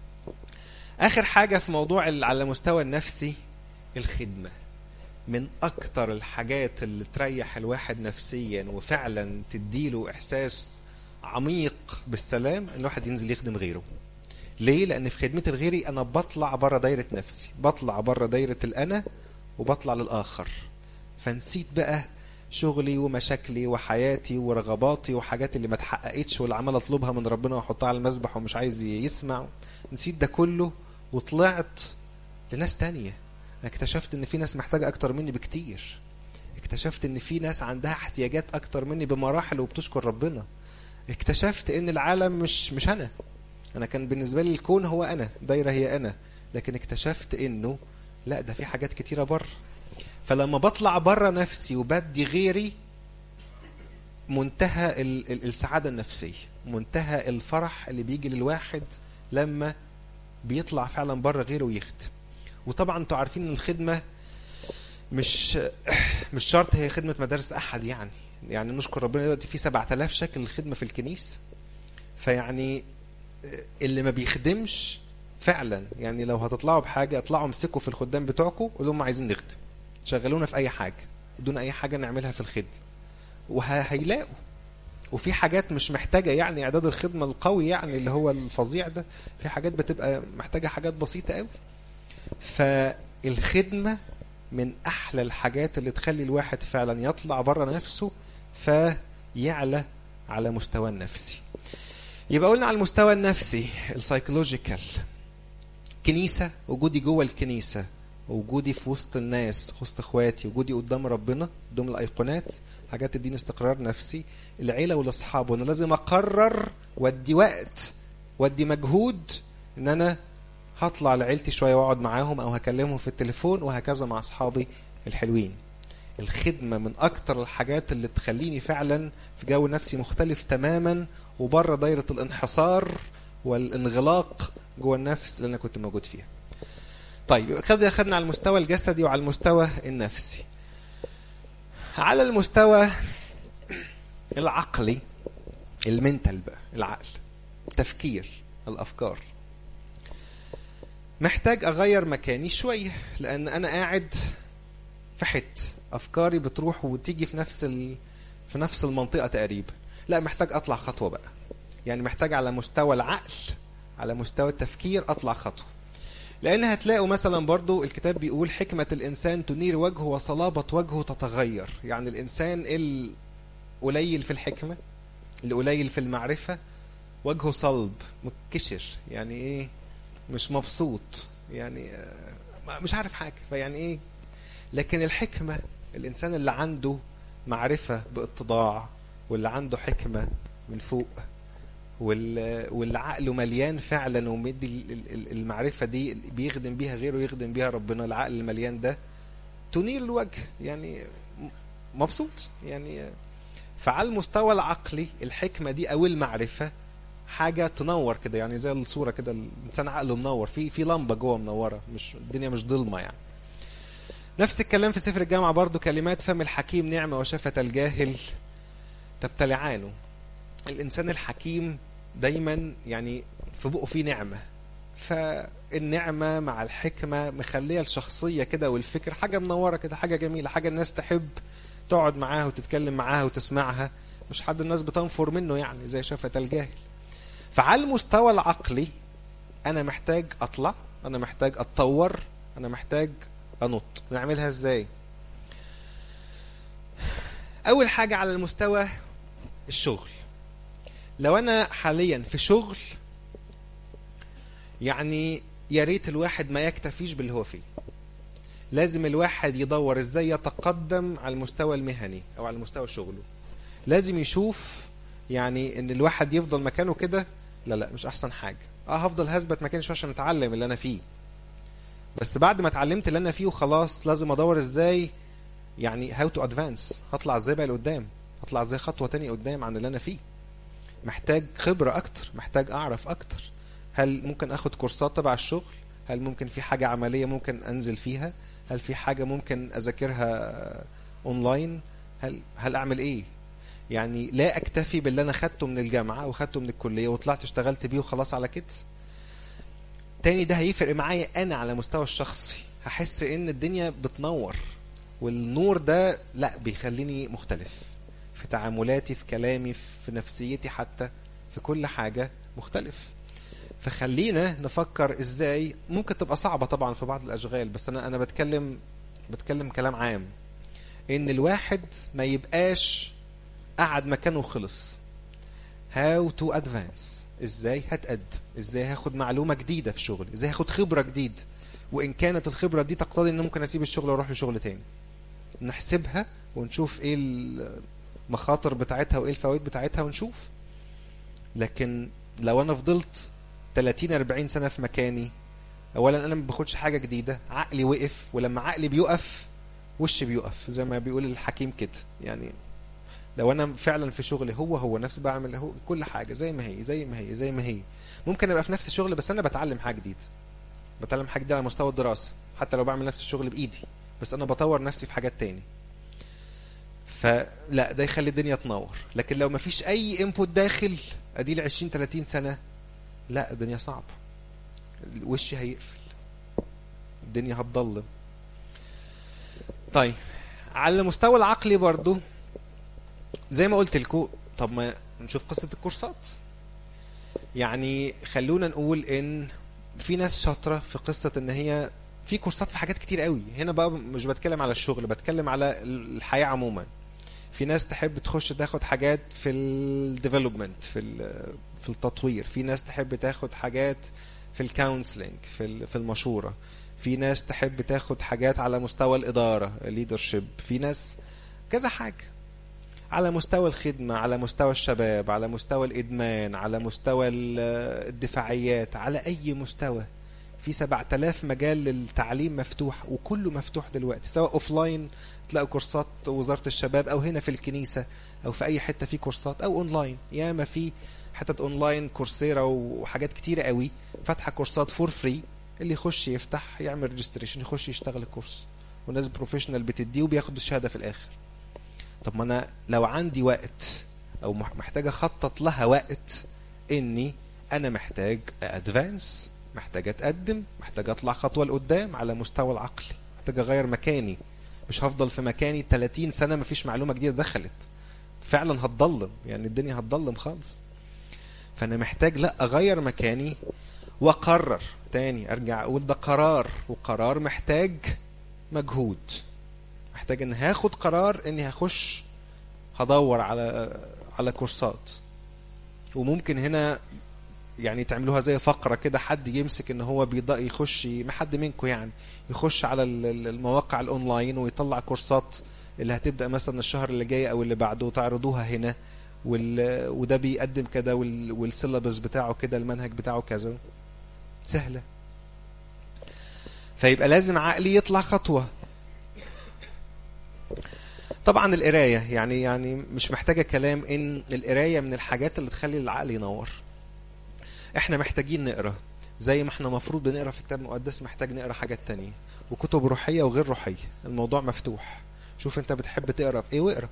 A: اخر حاجه في موضوع ال- على المستوى النفسي الخدمه من اكتر الحاجات اللي تريح الواحد نفسيا وفعلا تديله احساس عميق بالسلام ان الواحد ينزل يخدم غيره ليه لان في خدمه الغيري انا بطلع بره دايره نفسي بطلع بره دايره الانا وبطلع للاخر فنسيت بقى شغلي ومشاكلي وحياتي ورغباتي وحاجات اللي ما اتحققتش واللي عمال اطلبها من ربنا واحطها على المسبح ومش عايز يسمع نسيت ده كله وطلعت لناس تانية انا اكتشفت ان في ناس محتاجة اكتر مني بكتير اكتشفت ان في ناس عندها احتياجات اكتر مني بمراحل وبتشكر ربنا اكتشفت ان العالم مش مش انا انا كان بالنسبة لي الكون هو انا دايرة هي انا لكن اكتشفت انه لا ده في حاجات كتيرة بره فلما بطلع بره نفسي وبدي غيري منتهى ال- ال- السعادة النفسية منتهى الفرح اللي بيجي للواحد لما بيطلع فعلا بره غيره ويخدم وطبعا انتوا عارفين ان الخدمة مش مش شرط هي خدمة مدارس احد يعني يعني نشكر ربنا دلوقتي في 7000 شكل الخدمة في الكنيسة فيعني اللي ما بيخدمش فعلا يعني لو هتطلعوا بحاجة اطلعوا امسكوا في الخدام بتوعكم قولوا لهم عايزين نخدم شغلونا في اي حاجة بدون اي حاجة نعملها في الخدمة وهيلاقوا وفي حاجات مش محتاجة يعني اعداد الخدمة القوي يعني اللي هو الفظيع ده في حاجات بتبقى محتاجة حاجات بسيطة قوي فالخدمة من احلى الحاجات اللي تخلي الواحد فعلا يطلع بره نفسه فيعلى على مستوى النفسي يبقى قلنا على المستوى النفسي السايكولوجيكال كنيسة وجودي جوه الكنيسة وجودي في وسط الناس وسط اخواتي وجودي قدام ربنا قدام الايقونات حاجات تديني استقرار نفسي العيلة والاصحاب وانا لازم اقرر وادي وقت وادي مجهود ان انا هطلع لعيلتي شويه واقعد معاهم او هكلمهم في التليفون وهكذا مع اصحابي الحلوين الخدمه من اكتر الحاجات اللي تخليني فعلا في جو نفسي مختلف تماما وبره دايره الانحصار والانغلاق جوه النفس اللي انا كنت موجود فيها طيب كده خدنا على المستوى الجسدي وعلى المستوى النفسي على المستوى العقلي المنتال بقى العقل التفكير الافكار محتاج اغير مكاني شويه لان انا قاعد في حته افكاري بتروح وتيجي في نفس ال... في نفس المنطقه تقريبا لا محتاج اطلع خطوه بقى يعني محتاج على مستوى العقل على مستوى التفكير اطلع خطوه لان هتلاقوا مثلا برضو الكتاب بيقول حكمه الانسان تنير وجهه وصلابه وجهه تتغير يعني الانسان القليل في الحكمه القليل في المعرفه وجهه صلب متكشر يعني ايه مش مبسوط يعني مش عارف حاجه فيعني ايه لكن الحكمه الانسان اللي عنده معرفه باتضاع واللي عنده حكمه من فوق واللي عقله مليان فعلا ومدي المعرفة دي بيخدم بيها غيره يخدم بيها ربنا العقل المليان ده تنير الوجه يعني مبسوط يعني فعلى المستوى العقلي الحكمة دي أو المعرفة حاجة تنور كده يعني زي الصورة كده الإنسان عقله منور في في لمبة جوه منورة مش الدنيا مش ضلمة يعني نفس الكلام في سفر الجامعة برضو كلمات فم الحكيم نعمة وشفة الجاهل تبتلعانه الإنسان الحكيم دايما يعني في بقه فيه نعمة فالنعمة مع الحكمة مخلية الشخصية كده والفكر حاجة منورة كده حاجة جميلة حاجة الناس تحب تقعد معاها وتتكلم معاها وتسمعها مش حد الناس بتنفر منه يعني زي شفة الجاهل فعلى المستوى العقلي أنا محتاج أطلع أنا محتاج أتطور أنا محتاج أنط نعملها إزاي أول حاجة على المستوى الشغل لو انا حاليا في شغل يعني يا ريت الواحد ما يكتفيش باللي هو فيه لازم الواحد يدور ازاي يتقدم على المستوى المهني او على مستوى شغله لازم يشوف يعني ان الواحد يفضل مكانه كده لا لا مش احسن حاجه اه هفضل هثبت مكاني شويه عشان اتعلم اللي انا فيه بس بعد ما اتعلمت اللي انا فيه وخلاص لازم ادور ازاي يعني هاو تو ادفانس هطلع ازاي بقى لقدام هطلع ازاي خطوه تانية قدام عن اللي انا فيه محتاج خبرة أكتر محتاج أعرف أكتر هل ممكن أخد كورسات تبع الشغل هل ممكن في حاجة عملية ممكن أنزل فيها هل في حاجة ممكن أذاكرها أونلاين هل هل أعمل إيه يعني لا أكتفي باللي أنا خدته من الجامعة وخدته من الكلية وطلعت اشتغلت بيه وخلاص على كده تاني ده هيفرق معايا أنا على مستوى الشخصي هحس إن الدنيا بتنور والنور ده لا بيخليني مختلف في تعاملاتي في كلامي في نفسيتي حتى في كل حاجة مختلف فخلينا نفكر ازاي ممكن تبقى صعبة طبعا في بعض الاشغال بس انا انا بتكلم بتكلم كلام عام ان الواحد ما يبقاش قعد مكانه وخلص how to advance ازاي هتقدم ازاي هاخد معلومة جديدة في شغلي ازاي هاخد خبرة جديدة وان كانت الخبرة دي تقتضي ان ممكن اسيب الشغل واروح لشغل تاني نحسبها ونشوف ايه المخاطر بتاعتها وايه الفوائد بتاعتها ونشوف لكن لو انا فضلت 30 40 سنه في مكاني اولا انا ما باخدش حاجه جديده عقلي وقف ولما عقلي بيقف وشي بيقف زي ما بيقول الحكيم كده يعني لو انا فعلا في شغلي هو هو نفس بعمل هو كل حاجه زي ما هي زي ما هي زي ما هي ممكن ابقى في نفس الشغل بس انا بتعلم حاجه جديده بتعلم حاجه جديده على مستوى الدراسه حتى لو بعمل نفس الشغل بايدي بس انا بطور نفسي في حاجات تاني فلا ده يخلي الدنيا تنور لكن لو مفيش اي انبوت داخل ادي لي 20 30 سنه لا الدنيا صعبه وشي هيقفل الدنيا هتضلم طيب على المستوى العقلي برضو زي ما قلت لكم طب ما نشوف قصه الكورسات يعني خلونا نقول ان في ناس شاطره في قصه ان هي في كورسات في حاجات كتير قوي هنا بقى مش بتكلم على الشغل بتكلم على الحياه عموما في ناس تحب تخش تاخد حاجات في الديفلوبمنت في في التطوير في ناس تحب تاخد حاجات في الكونسلنج في في المشوره في ناس تحب تاخد حاجات على مستوى الاداره ليدرشيب في ناس كذا حاجه على مستوى الخدمة على مستوى الشباب على مستوى الإدمان على مستوى الدفاعيات على أي مستوى في 7000 مجال للتعليم مفتوح وكله مفتوح دلوقتي سواء اوفلاين تلاقوا كورسات وزاره الشباب او هنا في الكنيسه او في اي حته في كورسات او اونلاين ياما في حتت اونلاين كورسيرا وحاجات كتيره قوي فاتحه كورسات فور فري اللي يخش يفتح يعمل ريجستريشن يخش يشتغل الكورس وناس بروفيشنال بتديه وبياخد الشهاده في الاخر طب ما انا لو عندي وقت او محتاج اخطط لها وقت اني انا محتاج ادفانس محتاج اتقدم محتاج اطلع خطوه لقدام على مستوى العقل محتاج اغير مكاني مش هفضل في مكاني 30 سنه مفيش معلومه جديده دخلت فعلا هتضلم يعني الدنيا هتضلم خالص فانا محتاج لا اغير مكاني واقرر تاني ارجع اقول ده قرار وقرار محتاج مجهود محتاج ان هاخد قرار اني هخش هدور على على كورسات وممكن هنا يعني تعملوها زي فقره كده حد يمسك ان هو بيضاء يخش ما حد منكم يعني يخش على المواقع الاونلاين ويطلع كورسات اللي هتبدا مثلا الشهر اللي جاي او اللي بعده وتعرضوها هنا وال... وده بيقدم كده وال... والسيلابس بتاعه كده المنهج بتاعه كذا سهله فيبقى لازم عقلي يطلع خطوه طبعا القرايه يعني يعني مش محتاجه كلام ان القرايه من الحاجات اللي تخلي العقل ينور احنا محتاجين نقرا زي ما احنا مفروض بنقرا في كتاب مقدس محتاج نقرا حاجات تانية وكتب روحيه وغير روحيه الموضوع مفتوح شوف انت بتحب تقرا في ايه واقرا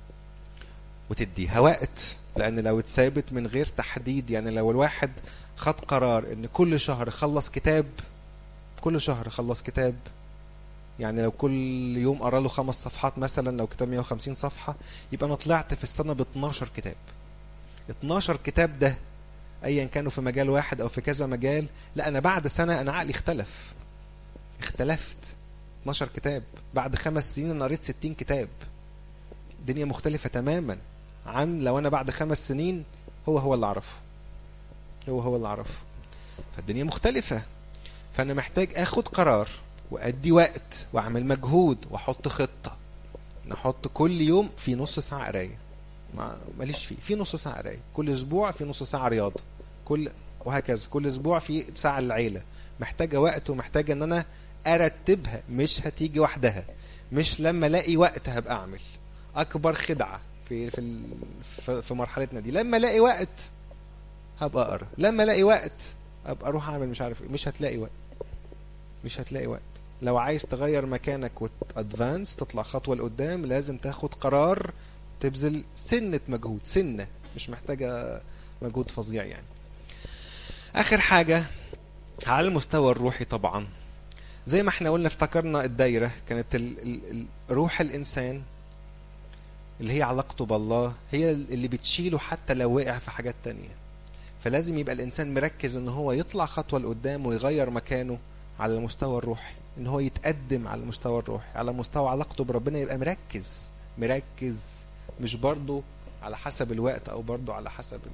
A: وتديها وقت لان لو اتثابت من غير تحديد يعني لو الواحد خد قرار ان كل شهر يخلص كتاب كل شهر يخلص كتاب يعني لو كل يوم قرا له خمس صفحات مثلا لو كتاب 150 صفحه يبقى انا طلعت في السنه ب 12 كتاب 12 كتاب ده ايا كانوا في مجال واحد او في كذا مجال لا انا بعد سنه انا عقلي اختلف اختلفت 12 كتاب بعد خمس سنين انا قريت 60 كتاب الدنيا مختلفه تماما عن لو انا بعد خمس سنين هو هو اللي اعرفه هو هو اللي اعرفه فالدنيا مختلفه فانا محتاج اخد قرار وادي وقت واعمل مجهود واحط خطه نحط كل يوم في نص ساعه قرايه ما ماليش فيه في نص ساعه قرايه كل اسبوع في نص ساعه رياضه كل وهكذا كل اسبوع في ساعه للعيله محتاجه وقت ومحتاجه ان انا ارتبها مش هتيجي وحدها مش لما الاقي وقت هبقى اعمل اكبر خدعه في في في مرحلتنا دي لما الاقي وقت هبقى اقرا لما الاقي وقت ابقى اروح اعمل مش عارف ايه مش هتلاقي وقت مش هتلاقي وقت لو عايز تغير مكانك وتادفانس تطلع خطوه لقدام لازم تاخد قرار تبذل سنه مجهود سنه مش محتاجه مجهود فظيع يعني اخر حاجه على المستوى الروحي طبعا زي ما احنا قلنا افتكرنا الدايره كانت ال ال روح الانسان اللي هي علاقته بالله هي اللي بتشيله حتى لو وقع في حاجات تانية فلازم يبقى الانسان مركز ان هو يطلع خطوه لقدام ويغير مكانه على المستوى الروحي ان هو يتقدم على المستوى الروحي على مستوى علاقته بربنا يبقى مركز مركز مش برضه على حسب الوقت او برضه على حسب ال...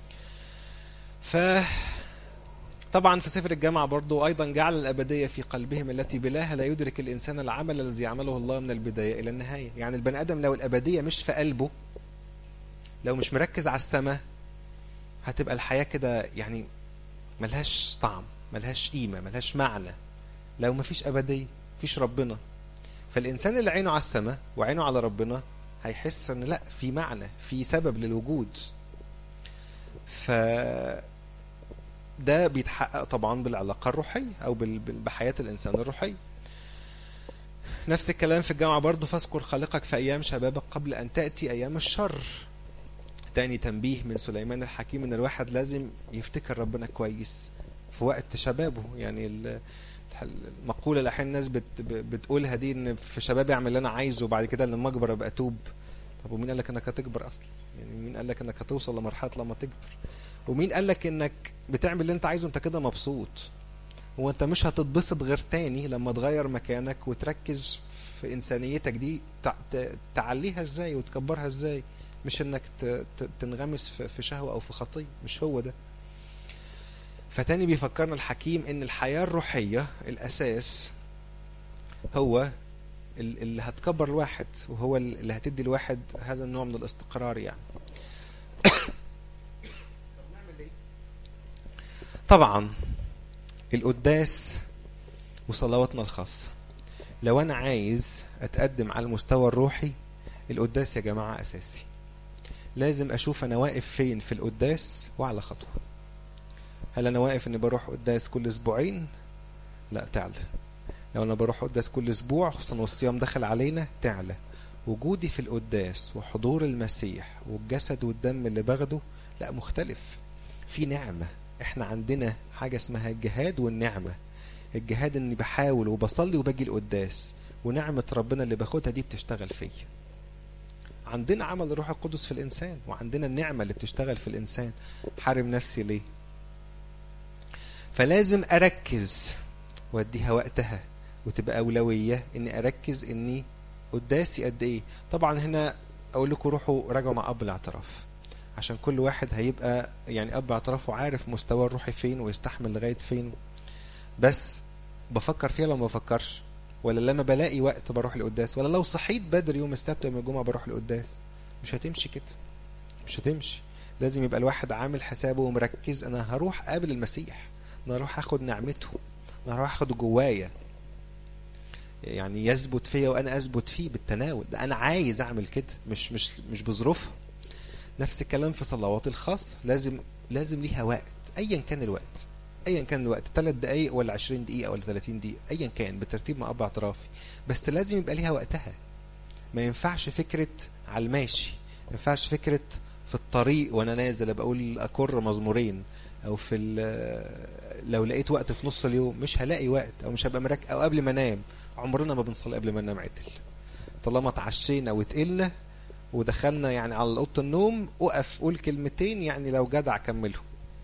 A: ف طبعا في سفر الجامعة برضو أيضا جعل الأبدية في قلبهم التي بلاها لا يدرك الإنسان العمل الذي يعمله الله من البداية إلى النهاية يعني البني آدم لو الأبدية مش في قلبه لو مش مركز على السماء هتبقى الحياة كده يعني ملهاش طعم ملهاش قيمة ملهاش معنى لو مفيش أبدية مفيش ربنا فالإنسان اللي عينه على السماء وعينه على ربنا هيحس ان لا في معنى في سبب للوجود ف ده بيتحقق طبعا بالعلاقة الروحية أو بحياة الإنسان الروحية نفس الكلام في الجامعة برضه فاذكر خالقك في أيام شبابك قبل أن تأتي أيام الشر تاني تنبيه من سليمان الحكيم إن الواحد لازم يفتكر ربنا كويس في وقت شبابه يعني المقولة اللي أحيانا الناس بت بتقولها دي إن في شبابي أعمل اللي أنا عايزه وبعد كده لما أكبر أبقى أتوب طب ومين قال لك إنك هتكبر أصلا؟ يعني مين قال لك إنك هتوصل لمرحلة لما تكبر؟ ومين قال لك انك بتعمل اللي انت عايزه انت كده مبسوط هو انت مش هتتبسط غير تاني لما تغير مكانك وتركز في انسانيتك دي تعليها ازاي وتكبرها ازاي مش انك تنغمس في شهوة او في خطية مش هو ده فتاني بيفكرنا الحكيم ان الحياة الروحية الاساس هو اللي هتكبر الواحد وهو اللي هتدي الواحد هذا النوع من الاستقرار يعني طبعا القداس وصلواتنا الخاصة لو أنا عايز أتقدم على المستوى الروحي القداس يا جماعة أساسي لازم أشوف أنا واقف فين في القداس وعلى خطوة هل أنا واقف إني بروح قداس كل أسبوعين؟ لا تعلى لو أنا بروح قداس كل أسبوع خصوصا والصيام دخل علينا تعلى وجودي في القداس وحضور المسيح والجسد والدم اللي باخده لا مختلف في نعمة احنا عندنا حاجة اسمها الجهاد والنعمة الجهاد اني بحاول وبصلي وباجي القداس ونعمة ربنا اللي باخدها دي بتشتغل فيا عندنا عمل الروح القدس في الإنسان وعندنا النعمة اللي بتشتغل في الإنسان حارم نفسي ليه فلازم أركز وأديها وقتها وتبقى أولوية إني أركز إني قداسي قد إيه طبعا هنا أقول لكم روحوا راجعوا مع أب الاعتراف عشان كل واحد هيبقى يعني أب اعترافه عارف مستوى الروحي فين ويستحمل لغاية فين بس بفكر فيها لو ما بفكرش ولا لما بلاقي وقت بروح القداس ولا لو صحيت بدري يوم السبت يوم الجمعة بروح القداس مش هتمشي كده مش هتمشي لازم يبقى الواحد عامل حسابه ومركز انا هروح قابل المسيح انا هروح اخد نعمته انا هروح اخده جوايا يعني يثبت فيا وانا اثبت فيه بالتناول ده انا عايز اعمل كده مش مش مش بظروفها نفس الكلام في صلوات الخاص لازم لازم ليها وقت ايا كان الوقت ايا كان الوقت 3 دقايق ولا 20 دقيقه ولا 30 دقيقه ايا كان بالترتيب مع اب اعترافي بس لازم يبقى ليها وقتها ما ينفعش فكره على الماشي ما ينفعش فكره في الطريق وانا نازل بقول اكر مزمورين او في لو لقيت وقت في نص اليوم مش هلاقي وقت او مش هبقى مركز او قبل ما انام عمرنا ما بنصلي قبل ما ننام عدل طالما اتعشينا وتقلنا ودخلنا يعني على اوضه النوم اقف قول كلمتين يعني لو جدع كمله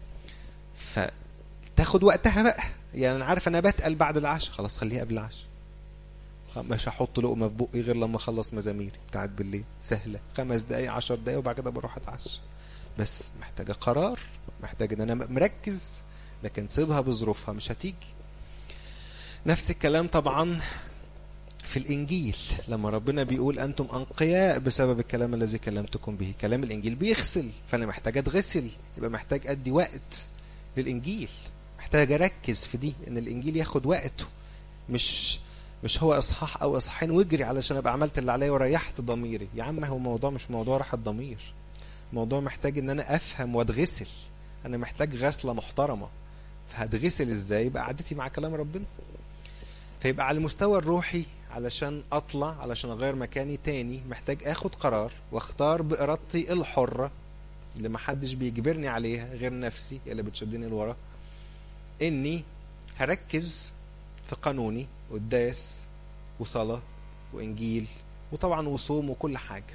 A: فتاخد وقتها بقى يعني انا عارف انا بتقل بعد العشاء خلاص خليها قبل العشاء مش هحط لقمه في بقي غير لما اخلص مزاميري بتاعت بالليل سهله خمس دقايق عشر دقايق وبعد كده بروح اتعشى بس محتاجه قرار محتاج ان انا مركز لكن سيبها بظروفها مش هتيجي نفس الكلام طبعا في الانجيل لما ربنا بيقول انتم انقياء بسبب الكلام الذي كلمتكم به كلام الانجيل بيغسل فانا محتاج اتغسل يبقى محتاج ادي وقت للانجيل محتاج اركز في دي ان الانجيل ياخد وقته مش مش هو اصحاح او اصحاحين واجري علشان ابقى عملت اللي عليا وريحت ضميري يا عم هو الموضوع مش موضوع راحه ضمير الموضوع محتاج ان انا افهم واتغسل انا محتاج غسله محترمه فهتغسل ازاي يبقى قعدتي مع كلام ربنا فيبقى على المستوى الروحي علشان اطلع علشان اغير مكاني تاني محتاج اخد قرار واختار بارادتي الحره اللي محدش بيجبرني عليها غير نفسي اللي بتشدني لورا اني هركز في قانوني قداس وصلاة وإنجيل وطبعا وصوم وكل حاجة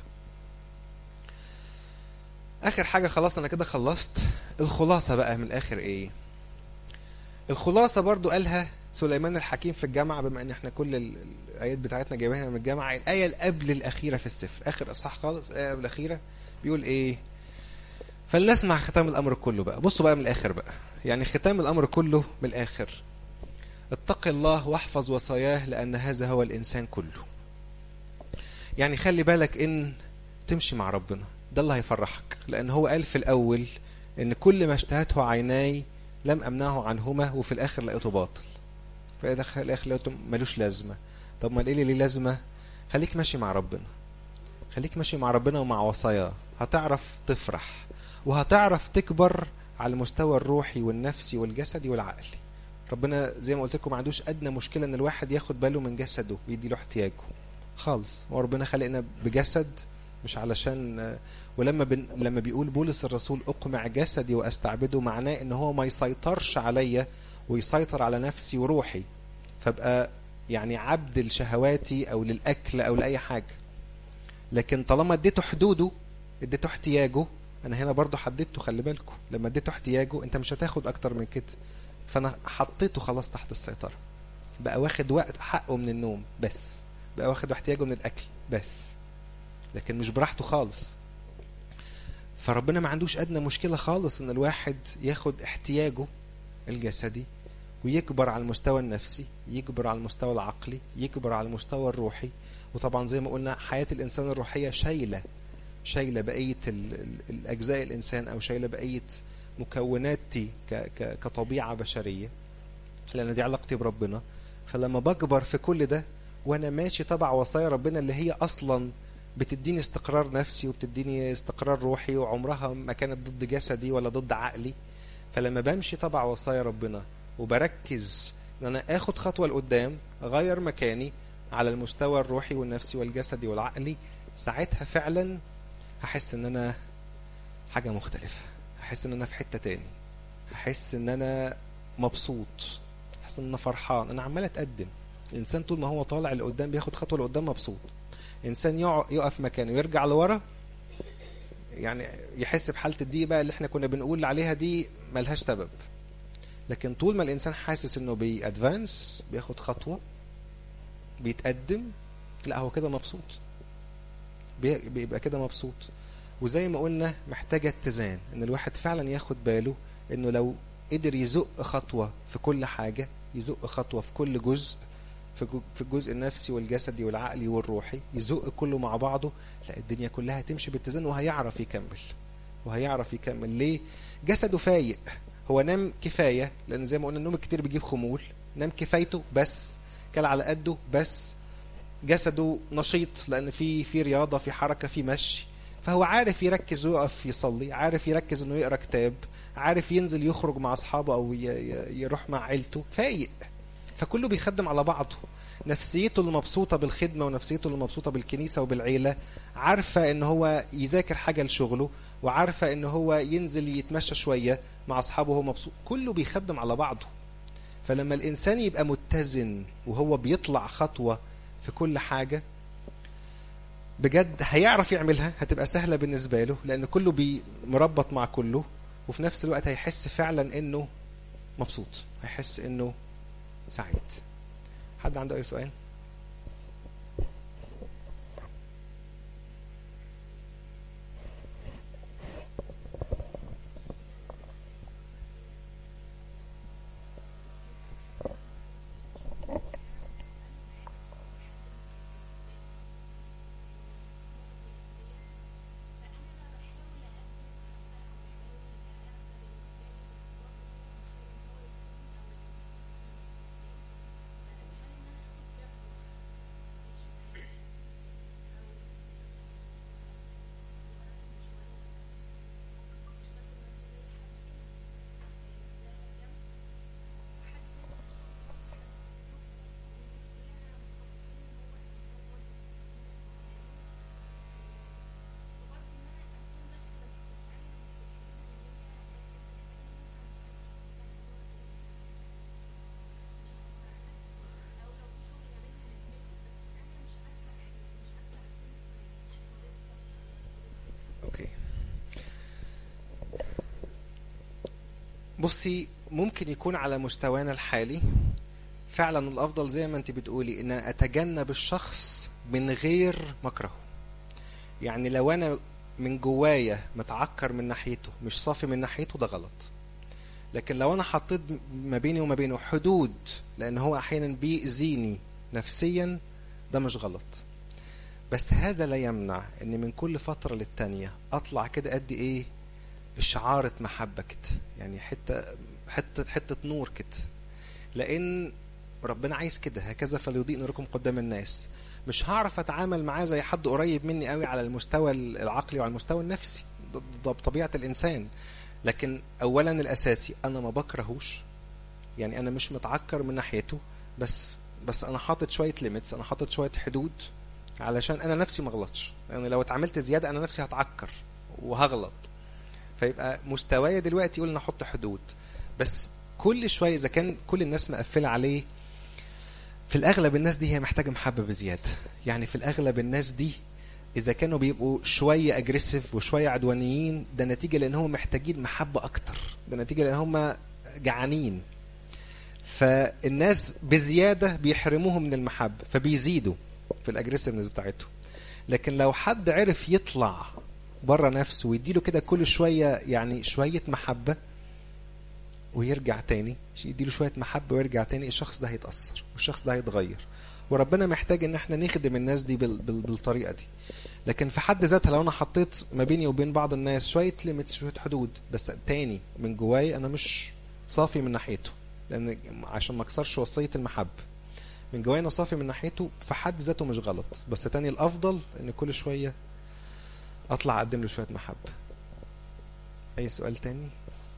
A: آخر حاجة خلاص أنا كده خلصت الخلاصة بقى من الآخر إيه الخلاصة برضو قالها سليمان الحكيم في الجامعة بما ان احنا كل الآيات بتاعتنا جايبينها من الجامعة الآية اللي قبل الأخيرة في السفر آخر إصحاح خالص الآية قبل الأخيرة بيقول إيه فلنسمع ختام الأمر كله بقى بصوا بقى من الآخر بقى يعني ختام الأمر كله من الآخر اتق الله واحفظ وصاياه لأن هذا هو الإنسان كله يعني خلي بالك إن تمشي مع ربنا ده اللي هيفرحك لأن هو قال في الأول إن كل ما اشتهته عيناي لم أمنعه عنهما وفي الآخر لقيته باطل في الآخر لقيته ملوش لازمة طب ما ليه ليه لازمة خليك ماشي مع ربنا خليك ماشي مع ربنا ومع وصاياه هتعرف تفرح وهتعرف تكبر على المستوى الروحي والنفسي والجسدي والعقلي ربنا زي ما قلت لكم ما عندوش ادنى مشكله ان الواحد ياخد باله من جسده ويدي له احتياجه خالص هو ربنا خلقنا بجسد مش علشان ولما بن... لما بيقول بولس الرسول اقمع جسدي واستعبده معناه ان هو ما يسيطرش عليا ويسيطر على نفسي وروحي فابقى يعني عبد لشهواتي او للاكل او لاي حاجه لكن طالما اديته حدوده اديته احتياجه انا هنا برضو حددته خلي بالكم لما اديته احتياجه انت مش هتاخد اكتر من كده فانا حطيته خلاص تحت السيطره بقى واخد وقت حقه من النوم بس بقى واخد احتياجه من الاكل بس لكن مش براحته خالص فربنا ما عندوش ادنى مشكله خالص ان الواحد ياخد احتياجه الجسدي ويكبر على المستوى النفسي يكبر على المستوى العقلي يكبر على المستوى الروحي وطبعا زي ما قلنا حياه الانسان الروحيه شايله شايله بقيه الاجزاء الانسان او شايله بقيه مكوناتي كطبيعة بشرية لان دي علاقتي بربنا فلما بكبر في كل ده وانا ماشي تبع وصايا ربنا اللي هي اصلا بتديني استقرار نفسي وبتديني استقرار روحي وعمرها ما كانت ضد جسدي ولا ضد عقلي فلما بمشي تبع وصايا ربنا وبركز ان انا اخد خطوه لقدام اغير مكاني على المستوى الروحي والنفسي والجسدي والعقلي ساعتها فعلا هحس ان انا حاجه مختلفه هحس ان انا في حته تاني هحس ان انا مبسوط هحس ان انا فرحان انا عمال اتقدم الانسان طول ما هو طالع لقدام بياخد خطوه لقدام مبسوط انسان يقف مكانه ويرجع لورا يعني يحس بحاله الضيق بقى اللي احنا كنا بنقول عليها دي ملهاش سبب لكن طول ما الانسان حاسس انه بيادفانس بياخد خطوه بيتقدم لا هو كده مبسوط بيبقى كده مبسوط وزي ما قلنا محتاجه اتزان ان الواحد فعلا ياخد باله انه لو قدر يزق خطوه في كل حاجه يزق خطوه في كل جزء في الجزء النفسي والجسدي والعقلي والروحي يزق كله مع بعضه لا الدنيا كلها هتمشي باتزان وهيعرف يكمل وهيعرف يكمل ليه جسده فايق هو نام كفايه لان زي ما قلنا النوم الكتير بيجيب خمول نام كفايته بس كل على قده بس جسده نشيط لان في في رياضه في حركه في مشي فهو عارف يركز ويقف يصلي عارف يركز انه يقرا كتاب عارف ينزل يخرج مع اصحابه او يروح مع عيلته فايق فكله بيخدم على بعضه نفسيته اللي مبسوطة بالخدمة ونفسيته اللي مبسوطة بالكنيسة وبالعيلة عارفة ان هو يذاكر حاجة لشغله وعارفة ان هو ينزل يتمشى شوية مع اصحابه وهو مبسوط كله بيخدم على بعضه فلما الانسان يبقى متزن وهو بيطلع خطوة في كل حاجة بجد هيعرف يعملها هتبقى سهلة بالنسبة له لان كله مربط مع كله وفي نفس الوقت هيحس فعلا انه مبسوط هيحس انه سعيد حد عنده اي سؤال بصي ممكن يكون على مستوانا الحالي فعلا الافضل زي ما انت بتقولي ان انا اتجنب الشخص من غير مكرهه يعني لو انا من جوايا متعكر من ناحيته مش صافي من ناحيته ده غلط لكن لو انا حطيت ما بيني وما بينه حدود لان هو احيانا بيأذيني نفسيا ده مش غلط بس هذا لا يمنع ان من كل فترة للتانية اطلع كده قد ايه اشعارة محبة كده يعني حتة حتة حتة نور كده لان ربنا عايز كده هكذا فليضيء نوركم قدام الناس مش هعرف اتعامل معاه زي حد قريب مني قوي على المستوى العقلي وعلى المستوى النفسي ده بطبيعة الانسان لكن اولا الاساسي انا ما بكرهوش يعني انا مش متعكر من ناحيته بس بس انا حاطط شويه ليميتس انا حاطط شويه حدود علشان انا نفسي ما اغلطش يعني لو اتعاملت زياده انا نفسي هتعكر وهغلط فيبقى مستوايا دلوقتي يقول ان احط حدود بس كل شويه اذا كان كل الناس مقفله عليه في الاغلب الناس دي هي محتاجه محبه بزياده يعني في الاغلب الناس دي اذا كانوا بيبقوا شويه اجريسيف وشويه عدوانيين ده نتيجه لان هم محتاجين محبه اكتر ده نتيجه لان هم جعانين فالناس بزياده بيحرموهم من المحبه فبيزيدوا في الاجريسيفنس بتاعتهم لكن لو حد عرف يطلع بره نفسه ويديله كده كل شويه يعني شويه محبه ويرجع تاني يديله شويه محبه ويرجع تاني الشخص ده هيتاثر والشخص ده هيتغير وربنا محتاج ان احنا نخدم الناس دي بال بال بالطريقه دي لكن في حد ذاتها لو انا حطيت ما بيني وبين بعض الناس شويه ليميتس شويه حدود بس تاني من جواي انا مش صافي من ناحيته لان عشان ما اكسرش وصيه المحبه من جوايا انا صافي من ناحيته في حد ذاته مش غلط بس تاني الافضل ان كل شويه اطلع اقدم له شويه محبه اي سؤال تاني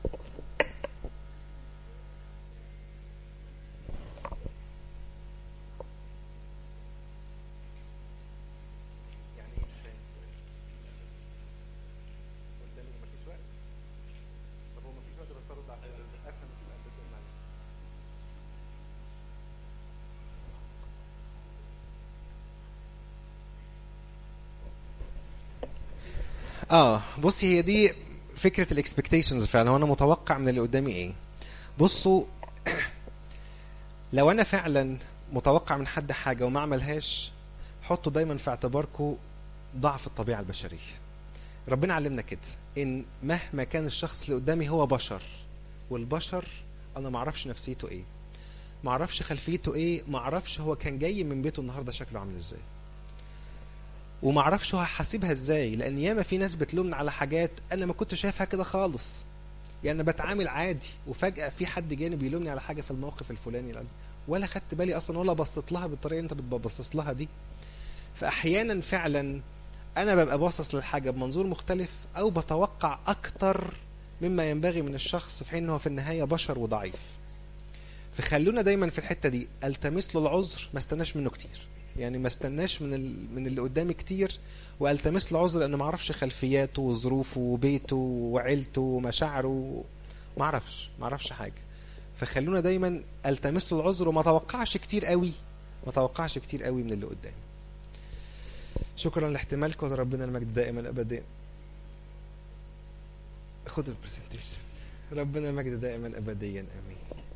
A: اه بصي هي دي فكره الاكسبكتيشنز فعلا هو انا متوقع من اللي قدامي ايه بصوا لو انا فعلا متوقع من حد حاجه وما عملهاش حطوا دايما في اعتباركم ضعف الطبيعه البشريه ربنا علمنا كده ان مهما كان الشخص اللي قدامي هو بشر والبشر انا ما اعرفش نفسيته ايه ما اعرفش خلفيته ايه ما اعرفش هو كان جاي من بيته النهارده شكله عامل ازاي وما اعرفش هو هحاسبها ازاي لان ياما في ناس بتلومني على حاجات انا ما كنت شايفها كده خالص يعني انا بتعامل عادي وفجاه في حد جاني بيلومني على حاجه في الموقف الفلاني لأ. ولا خدت بالي اصلا ولا بصيت لها بالطريقه اللي انت بتبصص لها دي فاحيانا فعلا انا ببقى باصص للحاجه بمنظور مختلف او بتوقع اكتر مما ينبغي من الشخص في حين انه في النهايه بشر وضعيف فخلونا دايما في الحته دي التمس له العذر ما استناش منه كتير يعني ما استناش من ال... من اللي قدامي كتير والتمس له عذر لان ما اعرفش خلفياته وظروفه وبيته وعيلته ومشاعره ما اعرفش ما اعرفش حاجه فخلونا دايما التمس له العذر وما توقعش كتير قوي ما توقعش كتير قوي من اللي قدامي شكرا لاحتمالكم ولربنا المجد دائما ابدا خد البرزنتيشن ربنا المجد دائما ابديا امين